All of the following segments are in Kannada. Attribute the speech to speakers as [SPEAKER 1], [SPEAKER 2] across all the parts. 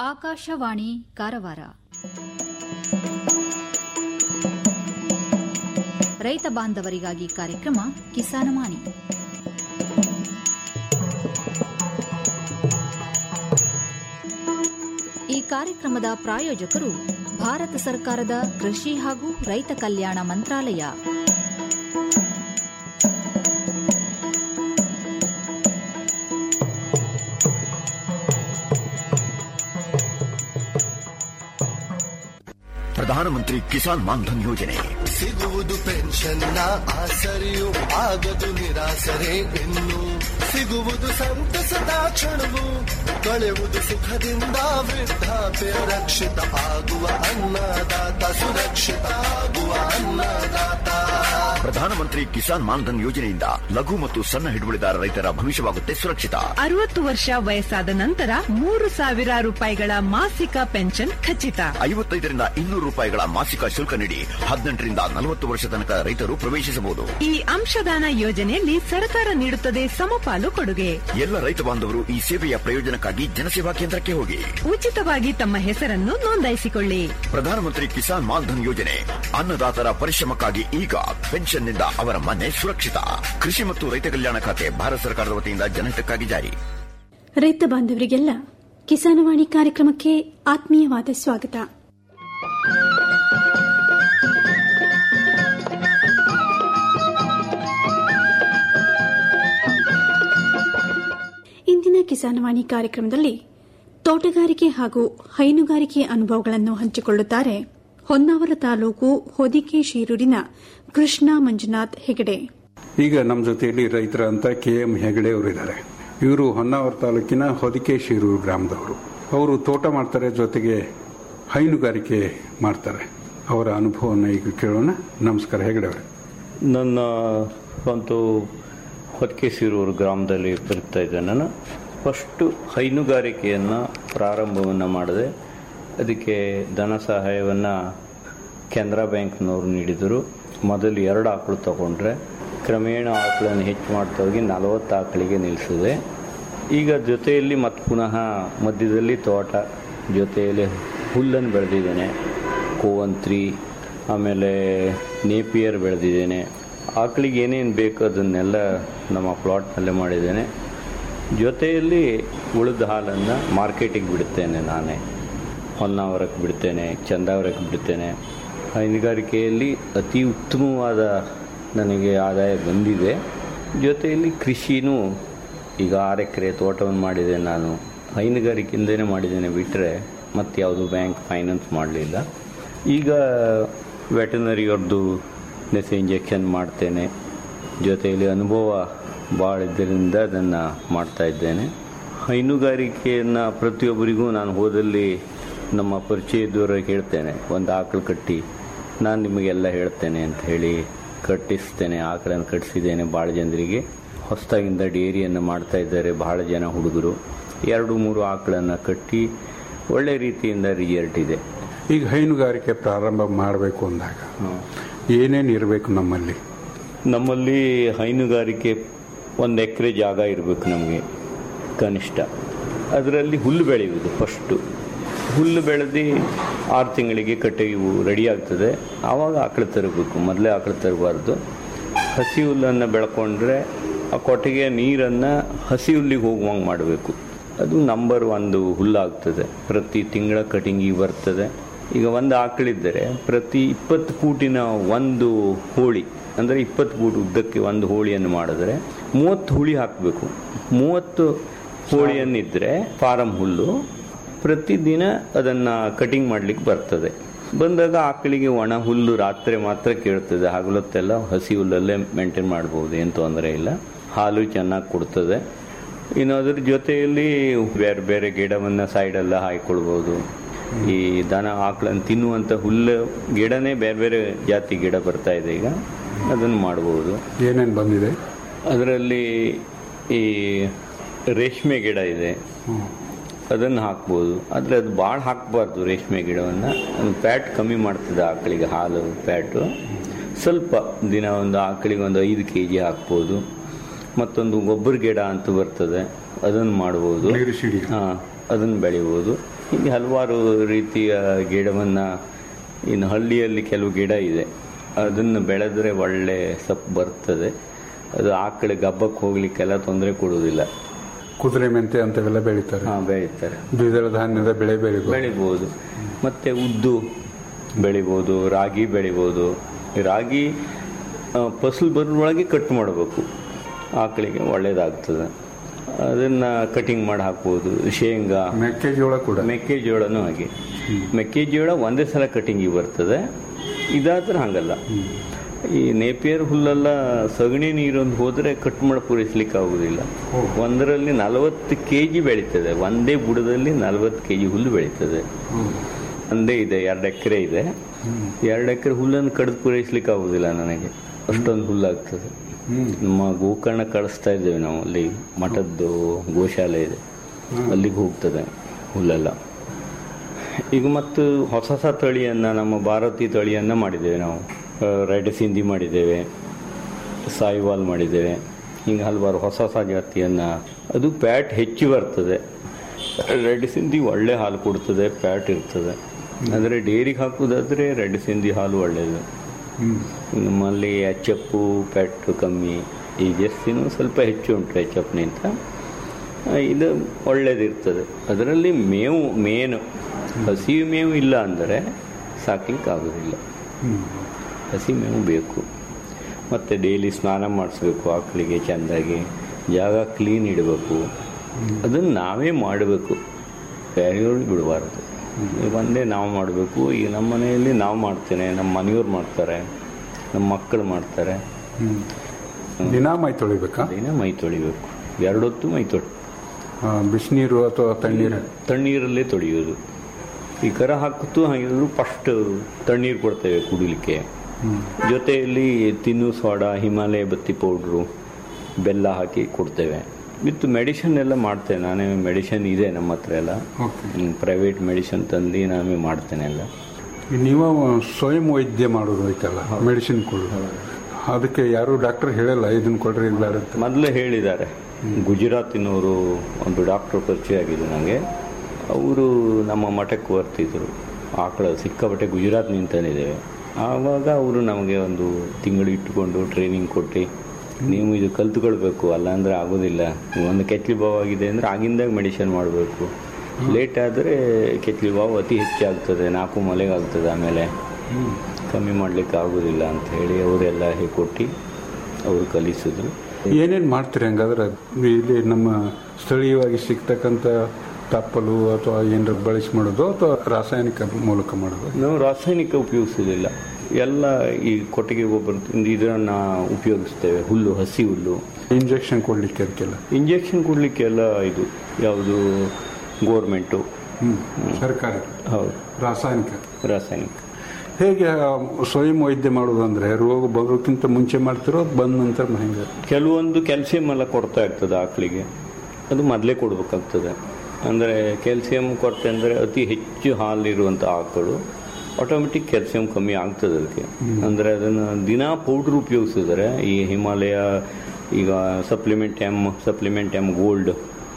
[SPEAKER 1] ಆಕಾಶವಾಣಿ ಕಾರವಾರ ರೈತ ಬಾಂಧವರಿಗಾಗಿ ಕಾರ್ಯಕ್ರಮ ಕಿಸಾನಮಾನಿ ಈ ಕಾರ್ಯಕ್ರಮದ ಪ್ರಾಯೋಜಕರು ಭಾರತ ಸರ್ಕಾರದ ಕೃಷಿ ಹಾಗೂ ರೈತ ಕಲ್ಯಾಣ ಮಂತ್ರಾಲಯ
[SPEAKER 2] ಪ್ರಧಾನಮಂತ್ರಿ ಕಿಸಾನ್ ಮಾನ್ಧನ್ ಯೋಜನೆ
[SPEAKER 3] ಸಿಗುವುದು ಪೆನ್ಷನ್ನ ಆಸರೆಯು ಆಗದು ನಿರಾಸರೆ ಇನ್ನು ಸಿಗುವುದು ಸಂತಸದ ಕ್ಷಣವು ಕಳೆಯುವುದು ಸುಖದಿಂದ ವೃದ್ಧಾಪ್ಯ ರಕ್ಷಿತ ಆಗುವ ಅನ್ನದಾತ ಸುರಕ್ಷಿತ ಆಗುವ ಅನ್ನದಾತ
[SPEAKER 2] ಪ್ರಧಾನಮಂತ್ರಿ ಕಿಸಾನ್ ಮಾನ್ಧನ್ ಯೋಜನೆಯಿಂದ ಲಘು ಮತ್ತು ಸಣ್ಣ ಹಿಡುವಳಿದಾರ ರೈತರ ಭವಿಷ್ಯವಾಗುತ್ತೆ ಸುರಕ್ಷಿತ
[SPEAKER 4] ಅರವತ್ತು ವರ್ಷ ವಯಸ್ಸಾದ ನಂತರ ಮೂರು ಸಾವಿರ ರೂಪಾಯಿಗಳ ಮಾಸಿಕ ಪೆನ್ಷನ್ ಖಚಿತ
[SPEAKER 2] ಐವತ್ತೈದರಿಂದ ಇನ್ನೂರು ರೂಪಾಯಿಗಳ ಮಾಸಿಕ ಶುಲ್ಕ ನೀಡಿ ಹದಿನೆಂಟರಿಂದ ನಲವತ್ತು ವರ್ಷ ತನಕ ರೈತರು ಪ್ರವೇಶಿಸಬಹುದು
[SPEAKER 4] ಈ ಅಂಶದಾನ ಯೋಜನೆಯಲ್ಲಿ ಸರ್ಕಾರ ನೀಡುತ್ತದೆ ಸಮಪಾಲು ಕೊಡುಗೆ
[SPEAKER 2] ಎಲ್ಲ ರೈತ ಬಾಂಧವರು ಈ ಸೇವೆಯ ಪ್ರಯೋಜನಕ್ಕಾಗಿ ಜನಸೇವಾ ಕೇಂದ್ರಕ್ಕೆ ಹೋಗಿ
[SPEAKER 4] ಉಚಿತವಾಗಿ ತಮ್ಮ ಹೆಸರನ್ನು ನೋಂದಾಯಿಸಿಕೊಳ್ಳಿ
[SPEAKER 2] ಪ್ರಧಾನಮಂತ್ರಿ ಕಿಸಾನ್ ಮಾನ್ಧನ್ ಯೋಜನೆ ಅನ್ನದಾತರ ಪರಿಶ್ರಮಕ್ಕಾಗಿ ಈಗ ಪೆನ್ಷನ್ನಿಂದ ಅವರ ಮನೆ ಸುರಕ್ಷಿತ ಕೃಷಿ ಮತ್ತು ರೈತ ಕಲ್ಯಾಣ ಖಾತೆ ಭಾರತ ಸರ್ಕಾರದ ವತಿಯಿಂದ ಜನಹಿತಕ್ಕಾಗಿ ಜಾರಿ
[SPEAKER 5] ರೈತ ಬಾಂಧವರಿಗೆಲ್ಲ ಕಿಸಾನವಾಣಿ ಕಾರ್ಯಕ್ರಮಕ್ಕೆ ಆತ್ಮೀಯವಾದ ಸ್ವಾಗತ ಇಂದಿನ ಕಿಸಾನವಾಣಿ ಕಾರ್ಯಕ್ರಮದಲ್ಲಿ ತೋಟಗಾರಿಕೆ ಹಾಗೂ ಹೈನುಗಾರಿಕೆ ಅನುಭವಗಳನ್ನು ಹಂಚಿಕೊಳ್ಳುತ್ತಾರೆ ಹೊನ್ನಾವರ ತಾಲೂಕು ಹೊದಿಕೆ ಶೀರೂರಿನ ಕೃಷ್ಣ ಮಂಜುನಾಥ್ ಹೆಗಡೆ
[SPEAKER 6] ಈಗ ನಮ್ಮ ಜೊತೆಯಲ್ಲಿ ರೈತರ ಅಂತ ಕೆ ಎಂ ಹೆಗಡೆ ಅವರು ಇದ್ದಾರೆ ಇವರು ಹೊನ್ನಾವರ ತಾಲೂಕಿನ ಹೊದಿಕೆ ಶಿರೂರು ಗ್ರಾಮದವರು ಅವರು ತೋಟ ಮಾಡ್ತಾರೆ ಜೊತೆಗೆ ಹೈನುಗಾರಿಕೆ ಮಾಡ್ತಾರೆ ಅವರ ಅನುಭವವನ್ನು ಈಗ ಕೇಳೋಣ ನಮಸ್ಕಾರ ಹೆಗಡೆ ಅವರೇ
[SPEAKER 7] ನನ್ನ ಒಂದು ಹೊದಿಕೆ ಸಿರೂರು ಗ್ರಾಮದಲ್ಲಿ ಬದುಕ್ತಾ ಇದ್ದೆ ನಾನು ಫಸ್ಟು ಹೈನುಗಾರಿಕೆಯನ್ನು ಪ್ರಾರಂಭವನ್ನು ಮಾಡಿದೆ ಅದಕ್ಕೆ ಧನ ಸಹಾಯವನ್ನು ಕೆನರಾ ಬ್ಯಾಂಕ್ನವರು ನೀಡಿದರು ಮೊದಲು ಎರಡು ಆಕಳು ತಗೊಂಡ್ರೆ ಕ್ರಮೇಣ ಆಕಳನ್ನು ಹೆಚ್ಚು ಮಾಡ್ತಾ ಹೋಗಿ ನಲವತ್ತು ಆಕಳಿಗೆ ನಿಲ್ಲಿಸಿದೆ ಈಗ ಜೊತೆಯಲ್ಲಿ ಮತ್ತು ಪುನಃ ಮಧ್ಯದಲ್ಲಿ ತೋಟ ಜೊತೆಯಲ್ಲಿ ಹುಲ್ಲನ್ನು ಬೆಳೆದಿದ್ದೇನೆ ಕೋವಂತ್ರಿ ಆಮೇಲೆ ನೇಪಿಯರ್ ಬೆಳೆದಿದ್ದೇನೆ ಆಕಳಿಗೆ ಏನೇನು ಬೇಕು ಅದನ್ನೆಲ್ಲ ನಮ್ಮ ಪ್ಲಾಟ್ನಲ್ಲೇ ಮಾಡಿದ್ದೇನೆ ಜೊತೆಯಲ್ಲಿ ಉಳಿದ ಹಾಲನ್ನು ಮಾರ್ಕೆಟಿಗೆ ಬಿಡುತ್ತೇನೆ ನಾನೇ ಹೊನ್ನಾವರಕ್ಕೆ ಬಿಡ್ತೇನೆ ಚಂದಾವರಕ್ಕೆ ಬಿಡ್ತೇನೆ ಹೈನುಗಾರಿಕೆಯಲ್ಲಿ ಅತಿ ಉತ್ತಮವಾದ ನನಗೆ ಆದಾಯ ಬಂದಿದೆ ಜೊತೆಯಲ್ಲಿ ಕೃಷಿನೂ ಈಗ ಆರು ಎಕರೆ ತೋಟವನ್ನು ಮಾಡಿದೆ ನಾನು ಹೈನುಗಾರಿಕೆಯಿಂದನೇ ಮಾಡಿದ್ದೇನೆ ಬಿಟ್ಟರೆ ಮತ್ತು ಯಾವುದು ಬ್ಯಾಂಕ್ ಫೈನಾನ್ಸ್ ಮಾಡಲಿಲ್ಲ ಈಗ ವೆಟನರಿಯವ್ರದ್ದು ನೆಸೆ ಇಂಜೆಕ್ಷನ್ ಮಾಡ್ತೇನೆ ಜೊತೆಯಲ್ಲಿ ಅನುಭವ ಭಾಳ ಇದ್ದರಿಂದ ಅದನ್ನು ಮಾಡ್ತಾ ಇದ್ದೇನೆ ಹೈನುಗಾರಿಕೆಯನ್ನು ಪ್ರತಿಯೊಬ್ಬರಿಗೂ ನಾನು ಹೋದಲ್ಲಿ ನಮ್ಮ ಪರಿಚಯದವರಿಗೆ ಹೇಳ್ತೇನೆ ಒಂದು ಆಕಳು ಕಟ್ಟಿ ನಾನು ನಿಮಗೆಲ್ಲ ಹೇಳ್ತೇನೆ ಅಂತ ಹೇಳಿ ಕಟ್ಟಿಸ್ತೇನೆ ಆಕಳನ್ನು ಕಟ್ಟಿಸಿದ್ದೇನೆ ಭಾಳ ಜನರಿಗೆ ಹೊಸದಾಗಿಂದ ಡೇರಿಯನ್ನು ಮಾಡ್ತಾ ಇದ್ದಾರೆ ಭಾಳ ಜನ ಹುಡುಗರು ಎರಡು ಮೂರು ಆಕಳನ್ನು ಕಟ್ಟಿ ಒಳ್ಳೆ ರೀತಿಯಿಂದ ರಿಸಲ್ಟ್ ಇದೆ
[SPEAKER 6] ಈಗ ಹೈನುಗಾರಿಕೆ ಪ್ರಾರಂಭ ಮಾಡಬೇಕು ಅಂದಾಗ ಏನೇನು ಇರಬೇಕು ನಮ್ಮಲ್ಲಿ
[SPEAKER 7] ನಮ್ಮಲ್ಲಿ ಹೈನುಗಾರಿಕೆ ಒಂದು ಎಕರೆ ಜಾಗ ಇರಬೇಕು ನಮಗೆ ಕನಿಷ್ಠ ಅದರಲ್ಲಿ ಹುಲ್ಲು ಬೆಳೆಯುವುದು ಫಸ್ಟು ಹುಲ್ಲು ಬೆಳೆದು ಆರು ತಿಂಗಳಿಗೆ ಕಟ್ಟೆಯು ರೆಡಿ ಆಗ್ತದೆ ಆವಾಗ ಆಕಳು ತರಬೇಕು ಮೊದಲೇ ಆಕಳು ತರಬಾರ್ದು ಹಸಿ ಹುಲ್ಲನ್ನು ಬೆಳ್ಕೊಂಡ್ರೆ ಆ ಕೊಟ್ಟಿಗೆಯ ನೀರನ್ನು ಹಸಿ ಹುಲ್ಲಿಗೆ ಹೋಗುವಂಗೆ ಮಾಡಬೇಕು ಅದು ನಂಬರ್ ಒಂದು ಹುಲ್ಲಾಗ್ತದೆ ಪ್ರತಿ ತಿಂಗಳ ಕಟಿಂಗಿಗೆ ಬರ್ತದೆ ಈಗ ಒಂದು ಆಕಳಿದ್ದರೆ ಪ್ರತಿ ಇಪ್ಪತ್ತು ಫೂಟಿನ ಒಂದು ಹೋಳಿ ಅಂದರೆ ಇಪ್ಪತ್ತು ಫೂಟ್ ಉದ್ದಕ್ಕೆ ಒಂದು ಹೋಳಿಯನ್ನು ಮಾಡಿದ್ರೆ ಮೂವತ್ತು ಹುಳಿ ಹಾಕಬೇಕು ಮೂವತ್ತು ಹೋಳಿಯನ್ನಿದ್ದರೆ ಫಾರಂ ಹುಲ್ಲು ಪ್ರತಿದಿನ ಅದನ್ನು ಕಟಿಂಗ್ ಮಾಡಲಿಕ್ಕೆ ಬರ್ತದೆ ಬಂದಾಗ ಆಕಳಿಗೆ ಒಣ ಹುಲ್ಲು ರಾತ್ರಿ ಮಾತ್ರ ಕೇಳ್ತದೆ ಹಗಲೊತ್ತೆಲ್ಲ ಹಸಿ ಹುಲ್ಲಲ್ಲೇ ಮೇಂಟೈನ್ ಮಾಡ್ಬೋದು ಏನು ತೊಂದರೆ ಇಲ್ಲ ಹಾಲು ಚೆನ್ನಾಗಿ ಕೊಡ್ತದೆ ಇನ್ನು ಅದ್ರ ಜೊತೆಯಲ್ಲಿ ಬೇರೆ ಬೇರೆ ಗಿಡವನ್ನು ಸೈಡೆಲ್ಲ ಹಾಯ್ಕೊಳ್ಬೋದು ಈ ದನ ಆಕಳನ್ನು ತಿನ್ನುವಂಥ ಹುಲ್ಲು ಗಿಡನೇ ಬೇರೆ ಬೇರೆ ಜಾತಿ ಗಿಡ ಬರ್ತಾ ಇದೆ ಈಗ ಅದನ್ನು ಮಾಡ್ಬೋದು
[SPEAKER 6] ಏನೇನು ಬಂದಿದೆ
[SPEAKER 7] ಅದರಲ್ಲಿ ಈ ರೇಷ್ಮೆ ಗಿಡ ಇದೆ ಅದನ್ನು ಹಾಕ್ಬೋದು ಆದರೆ ಅದು ಭಾಳ ಹಾಕಬಾರ್ದು ರೇಷ್ಮೆ ಗಿಡವನ್ನು ಅದು ಪ್ಯಾಟ್ ಕಮ್ಮಿ ಮಾಡ್ತದೆ ಆಕಳಿಗೆ ಹಾಲು ಪ್ಯಾಟು ಸ್ವಲ್ಪ ದಿನ ಒಂದು ಆಕಳಿಗೆ ಒಂದು ಐದು ಕೆ ಜಿ ಹಾಕ್ಬೋದು ಮತ್ತೊಂದು ಗೊಬ್ಬರ ಗಿಡ ಅಂತ ಬರ್ತದೆ ಅದನ್ನು ಮಾಡ್ಬೋದು
[SPEAKER 6] ನೀರು ಸಿಡಿ
[SPEAKER 7] ಹಾಂ ಅದನ್ನು ಬೆಳಿಬೋದು ಹೀಗೆ ಹಲವಾರು ರೀತಿಯ ಗಿಡವನ್ನು ಇನ್ನು ಹಳ್ಳಿಯಲ್ಲಿ ಕೆಲವು ಗಿಡ ಇದೆ ಅದನ್ನು ಬೆಳೆದ್ರೆ ಒಳ್ಳೆ ಸೊಪ್ಪು ಬರ್ತದೆ ಅದು ಆಕಳಿಗೆ ಹಬ್ಬಕ್ಕೆ ಹೋಗ್ಲಿಕ್ಕೆಲ್ಲ ತೊಂದರೆ ಕೊಡುವುದಿಲ್ಲ
[SPEAKER 6] ಕುದುರೆ ಮೆಂತೆ ಅಂತವೆಲ್ಲ ಬೆಳೀತಾರೆ
[SPEAKER 7] ಹಾಂ ಬೆಳೀತಾರೆ
[SPEAKER 6] ದ್ವಿದಳ ಧಾನ್ಯದ ಬೆಳೆ ಬೆಳಿಬೋದು
[SPEAKER 7] ಬೆಳಿಬೋದು ಮತ್ತು ಉದ್ದು ಬೆಳಿಬೋದು ರಾಗಿ ಬೆಳಿಬೋದು ಈ ರಾಗಿ ಆ, ಫಸಲು ಬರೋದ್ರೊಳಗೆ ಕಟ್ ಮಾಡಬೇಕು ಆಕಳಿಗೆ ಒಳ್ಳೇದಾಗ್ತದೆ ಅದನ್ನು ಕಟಿಂಗ್ ಮಾಡಿ ಹಾಕ್ಬೋದು ಶೇಂಗಾ
[SPEAKER 6] ಮೆಕ್ಕೆಜೋಳ ಕೂಡ
[SPEAKER 7] ಮೆಕ್ಕೆಜೋಳನೂ ಹಾಗೆ ಮೆಕ್ಕೆಜೋಳ ಒಂದೇ ಸಲ ಕಟಿಂಗಿಗೆ ಬರ್ತದೆ ಇದಾದ್ರೆ ಹಂಗಲ್ಲ ಈ ನೇಪಿಯರ್ ಹುಲ್ಲೆಲ್ಲ ಸಗಣಿ ನೀರೊಂದು ಹೋದರೆ ಕಟ್ ಮಾಡಿ ಪೂರೈಸ್ಲಿಕ್ಕೆ ಆಗುದಿಲ್ಲ ಒಂದರಲ್ಲಿ ನಲವತ್ತು ಕೆ ಜಿ ಬೆಳೀತದೆ ಒಂದೇ ಬುಡದಲ್ಲಿ ನಲವತ್ತು ಕೆ ಜಿ ಹುಲ್ಲು ಬೆಳೀತದೆ ಒಂದೇ ಇದೆ ಎರಡು ಎಕರೆ ಇದೆ ಎರಡು ಎಕರೆ ಹುಲ್ಲನ್ನು ಕಡಿದು ಪೂರೈಸ್ಲಿಕ್ಕೆ ಆಗುದಿಲ್ಲ ನನಗೆ ಅಷ್ಟೊಂದು ಹುಲ್ಲಾಗ್ತದೆ ನಮ್ಮ ಗೋಕರ್ಣ ಕಳಿಸ್ತಾ ಇದ್ದೇವೆ ನಾವು ಅಲ್ಲಿ ಮಠದ್ದು ಗೋಶಾಲೆ ಇದೆ ಅಲ್ಲಿಗೆ ಹೋಗ್ತದೆ ಹುಲ್ಲೆಲ್ಲ ಈಗ ಮತ್ತು ಹೊಸ ಹೊಸ ತಳಿಯನ್ನು ನಮ್ಮ ಭಾರತೀಯ ತಳಿಯನ್ನು ಮಾಡಿದ್ದೇವೆ ನಾವು ಆ, ರೆಡ್ ಸಿಂಧಿ ಮಾಡಿದ್ದೇವೆ ಸಾಯಿವಾಲ್ ಮಾಡಿದ್ದೇವೆ ಹಿಂಗೆ ಹಲವಾರು ಹೊಸ ಹೊಸ ಜಾತಿಯನ್ನು ಅದು ಪ್ಯಾಟ್ ಹೆಚ್ಚು ಬರ್ತದೆ ರೆಡ್ ಸಿಂಧಿ ಒಳ್ಳೆ ಹಾಲು ಕೊಡ್ತದೆ ಪ್ಯಾಟ್ ಇರ್ತದೆ ಅಂದರೆ ಡೇರಿಗೆ ಹಾಕೋದಾದರೆ ರೆಡ್ ಸಿಂಧಿ ಹಾಲು ಒಳ್ಳೆಯದು ನಮ್ಮಲ್ಲಿ ಎಚ್ ಎಪ್ಪು ಪ್ಯಾಟ್ ಕಮ್ಮಿ ಈ ಜರ್ಸಿನೂ ಸ್ವಲ್ಪ ಹೆಚ್ಚು ಉಂಟು ಎಚ್ ಎಫ್ನಿಂತ ಇದು ಒಳ್ಳೇದಿರ್ತದೆ ಅದರಲ್ಲಿ ಮೇವು ಮೇನು ಹಸಿ ಮೇವು ಇಲ್ಲ ಅಂದರೆ ಸಾಕ್ಲಿಕ್ಕೆ ಆಗೋದಿಲ್ಲ ಹಸಿ ಮೇವು ಬೇಕು ಮತ್ತು ಡೈಲಿ ಸ್ನಾನ ಮಾಡಿಸ್ಬೇಕು ಆಕಳಿಗೆ ಚೆಂದಾಗಿ ಜಾಗ ಕ್ಲೀನ್ ಇಡಬೇಕು ಅದನ್ನು ನಾವೇ ಮಾಡಬೇಕು ಬೇರೆಯವ್ರಿಗೆ ಬಿಡಬಾರ್ದು ಒಂದೇ ನಾವು ಮಾಡಬೇಕು ಈಗ ನಮ್ಮ ಮನೆಯಲ್ಲಿ ನಾವು ಮಾಡ್ತೇನೆ ನಮ್ಮ ಮನೆಯವ್ರು ಮಾಡ್ತಾರೆ ನಮ್ಮ ಮಕ್ಕಳು ಮಾಡ್ತಾರೆ
[SPEAKER 6] ದಿನ ಮೈ ತೊಳಿಬೇಕಾ
[SPEAKER 7] ದಿನ ಮೈ ತೊಳಿಬೇಕು ಎರಡೊತ್ತು ಮೈ ತೊಳಿ
[SPEAKER 6] ಆ, ಬಿಸಿನೀರು ಅಥವಾ ತಣ್ಣೀರು
[SPEAKER 7] ತಣ್ಣೀರಲ್ಲೇ ತೊಳೆಯೋದು ಈ ಕರ ಹಾಕಿತು ಹಾಗಿದ್ರು ಫಸ್ಟ್ ತಣ್ಣೀರು ಕೊಡ್ತೇವೆ ಕುಡಿಲಿಕ್ಕೆ ಜೊತೆಯಲ್ಲಿ ತಿನ್ನು ಸೋಡಾ ಹಿಮಾಲಯ ಬತ್ತಿ ಪೌಡ್ರು ಬೆಲ್ಲ ಹಾಕಿ ಕೊಡ್ತೇವೆ ವಿತ್ ಮೆಡಿಸಿನ್ ಎಲ್ಲ ಮಾಡ್ತೇನೆ ನಾನೇ ಮೆಡಿಸಿನ್ ಇದೆ ನಮ್ಮ ಹತ್ರ ಎಲ್ಲ
[SPEAKER 6] ಓಕೆ
[SPEAKER 7] ಪ್ರೈವೇಟ್ ಮೆಡಿಸಿನ್ ತಂದು ನಾವೇ ಮಾಡ್ತೇನೆ ಎಲ್ಲ
[SPEAKER 6] ನೀವು ಸ್ವಯಂ ವೈದ್ಯ ಮಾಡೋದು ಐತಲ್ಲ ಮೆಡಿಸಿನ್ ಕೊಡೋದು ಅದಕ್ಕೆ ಯಾರು ಡಾಕ್ಟರ್ ಹೇಳಲ್ಲ ಇದನ್ನ ಕೊಡ್ರಿ ಇದು ಬೇಡ ಅಂತ
[SPEAKER 7] ಮೊದಲೇ ಹೇಳಿದ್ದಾರೆ ಗುಜರಾತಿನವರು ಒಂದು ಡಾಕ್ಟರ್ ಪರಿಚಯ ಆಗಿದೆ ನನಗೆ ಅವರು ನಮ್ಮ ಮಠಕ್ಕೆ ಬರ್ತಿದ್ರು ಆಕಳ ಸಿಕ್ಕಾಪಟ್ಟೆ ಗುಜರಾತ್ ನಿಂತನಿದ್ದೇವೆ ಆವಾಗ ಅವರು ನಮಗೆ ಒಂದು ತಿಂಗಳು ಇಟ್ಟುಕೊಂಡು ಟ್ರೈನಿಂಗ್ ಕೊಟ್ಟು ನೀವು ಇದು ಕಲ್ತ್ಕೊಳ್ಬೇಕು ಅಲ್ಲಾಂದ್ರೆ ಆಗೋದಿಲ್ಲ ನೀವು ಒಂದು ಕೆಚ್ಚಲು ಬಾವು ಆಗಿದೆ ಅಂದರೆ ಆಗಿಂದಾಗ ಮೆಡಿಸಿನ್ ಮಾಡಬೇಕು ಲೇಟ್ ಆದರೆ ಕೆಚ್ಚಲು ಬಾವು ಅತಿ ಹೆಚ್ಚಾಗ್ತದೆ ನಾಲ್ಕು ಮಲೆಗಾಗ್ತದೆ ಆಮೇಲೆ ಕಮ್ಮಿ ಮಾಡಲಿಕ್ಕೆ ಆಗೋದಿಲ್ಲ ಅಂತ ಹೇಳಿ ಅವರೆಲ್ಲ ಹೇಳ್ಕೊಟ್ಟು ಅವರು ಕಲಿಸಿದ್ರು
[SPEAKER 6] ಏನೇನು ಮಾಡ್ತೀರಿ ಹಂಗಾದ್ರೆ ಇಲ್ಲಿ ನಮ್ಮ ಸ್ಥಳೀಯವಾಗಿ ಸಿಗ್ತಕ್ಕಂಥ ತಪ್ಪಲು ಅಥವಾ ಏನಾರ ಬಳಸಿ ಮಾಡೋದು ಅಥವಾ ರಾಸಾಯನಿಕ ಮೂಲಕ ಮಾಡೋದು
[SPEAKER 7] ನಾವು ರಾಸಾಯನಿಕ ಉಪಯೋಗಿಸೋದಿಲ್ಲ ಎಲ್ಲ ಈ ಕೊಟ್ಟಿಗೆ ಗೊಬ್ಬರ ಇದನ್ನು ಉಪಯೋಗಿಸ್ತೇವೆ ಹುಲ್ಲು ಹಸಿ ಹುಲ್ಲು
[SPEAKER 6] ಇಂಜೆಕ್ಷನ್ ಕೊಡ್ಲಿಕ್ಕೆ ಅದಕ್ಕೆಲ್ಲ
[SPEAKER 7] ಇಂಜೆಕ್ಷನ್ ಕೊಡಲಿಕ್ಕೆಲ್ಲ ಇದು ಯಾವುದು ಗೋರ್ಮೆಂಟು
[SPEAKER 6] ಹ್ಮ್ ಸರ್ಕಾರಿ
[SPEAKER 7] ಹೌದು
[SPEAKER 6] ರಾಸಾಯನಿಕ
[SPEAKER 7] ರಾಸಾಯನಿಕ
[SPEAKER 6] ಹೇಗೆ ಆ, ಸ್ವಯಂ ವೈದ್ಯ ಮಾಡೋದು ಅಂದ್ರೆ ರೋಗ ಬರೋಕ್ಕಿಂತ ಮುಂಚೆ ಮಾಡ್ತಿರೋ ಬಂದ ನಂತರ ಹೆಂಗೆ
[SPEAKER 7] ಕೆಲವೊಂದು ಕ್ಯಾಲ್ಸಿಯಂ ಎಲ್ಲ ಕೊಡ್ತಾ ಇರ್ತದೆ ಆಕಳಿಗೆ ಅದು ಮೊದಲೇ ಕೊಡಬೇಕಾಗ್ತದೆ ಅಂದರೆ ಕ್ಯಾಲ್ಸಿಯಂ ಕೊರತೆ ಅಂದರೆ ಅತಿ ಹೆಚ್ಚು ಹಾಲಿರುವಂಥ ಆಕಳು ಆಟೋಮೆಟಿಕ್ ಕ್ಯಾಲ್ಸಿಯಂ ಕಮ್ಮಿ ಆಗ್ತದೆ ಅದಕ್ಕೆ ಅಂದರೆ ಅದನ್ನು ದಿನಾ ಪೌಡ್ರ್ ಉಪಯೋಗಿಸಿದ್ರೆ ಈ ಹಿಮಾಲಯ ಈಗ supplement M supplement M gold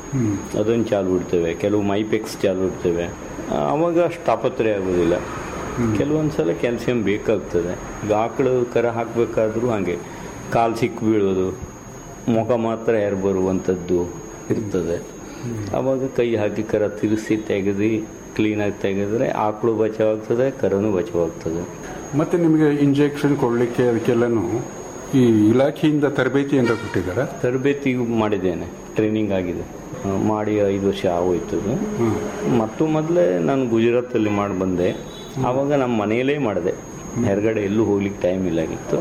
[SPEAKER 7] ಅದನ್ನು ಚಾಲು ಇಡ್ತೇವೆ ಕೆಲವು ಮೈಪೆಕ್ಸ್ ಚಾಲು ಇಡ್ತೇವೆ ಆವಾಗ ಅಷ್ಟು ತಾಪತ್ರೆ ಆಗೋದಿಲ್ಲ ಕೆಲವೊಂದು ಸಲ ಕ್ಯಾಲ್ಸಿಯಂ ಬೇಕಾಗ್ತದೆ ಈಗ ಆಕಳು ಕರ ಹಾಕಬೇಕಾದ್ರೂ ಹಾಗೆ ಕಾಲು ಸಿಕ್ಕು ಬೀಳೋದು ಮುಖ ಮಾತ್ರ ಏರ್ ಬರುವಂಥದ್ದು ಇರ್ತದೆ ಆವಾಗ ಕೈ ಹಾಕಿ ಕರ ತಿರುಗಿಸಿ ತೆಗೆದು ಕ್ಲೀನಾಗಿ ತೆಗೆದ್ರೆ ಆಕಳು ಬಚಾವಾಗ್ತದೆ ಕರನೂ ಬಚಾವಾಗ್ತದೆ
[SPEAKER 6] ಮತ್ತೆ ನಿಮಗೆ ಇಂಜೆಕ್ಷನ್ ಕೊಡ್ಲಿಕ್ಕೆ ಅದಕ್ಕೆಲ್ಲನು ಈ ಇಲಾಖೆಯಿಂದ ತರಬೇತಿ ಏನಾರ ಕೊಟ್ಟಿದ್ದಾರೆ
[SPEAKER 7] ತರಬೇತಿ ಮಾಡಿದ್ದೇನೆ ಟ್ರೈನಿಂಗ್ ಆಗಿದೆ ಆ, ಮಾಡಿ ಐದು ವರ್ಷ ಆಗೋಯ್ತು ಅದು. ಮತ್ತು ಮೊದಲೇ ನಾನು ಗುಜರಾತಲ್ಲಿ ಮಾಡಿ ಬಂದೆ ಆವಾಗ ನಮ್ಮ ಮನೆಯಲ್ಲೇ ಮಾಡಿದೆ ಹೊರಗಡೆ ಎಲ್ಲೂ ಹೋಗ್ಲಿಕ್ಕೆ ಟೈಮ್ ಇಲ್ಲಾಗಿತ್ತು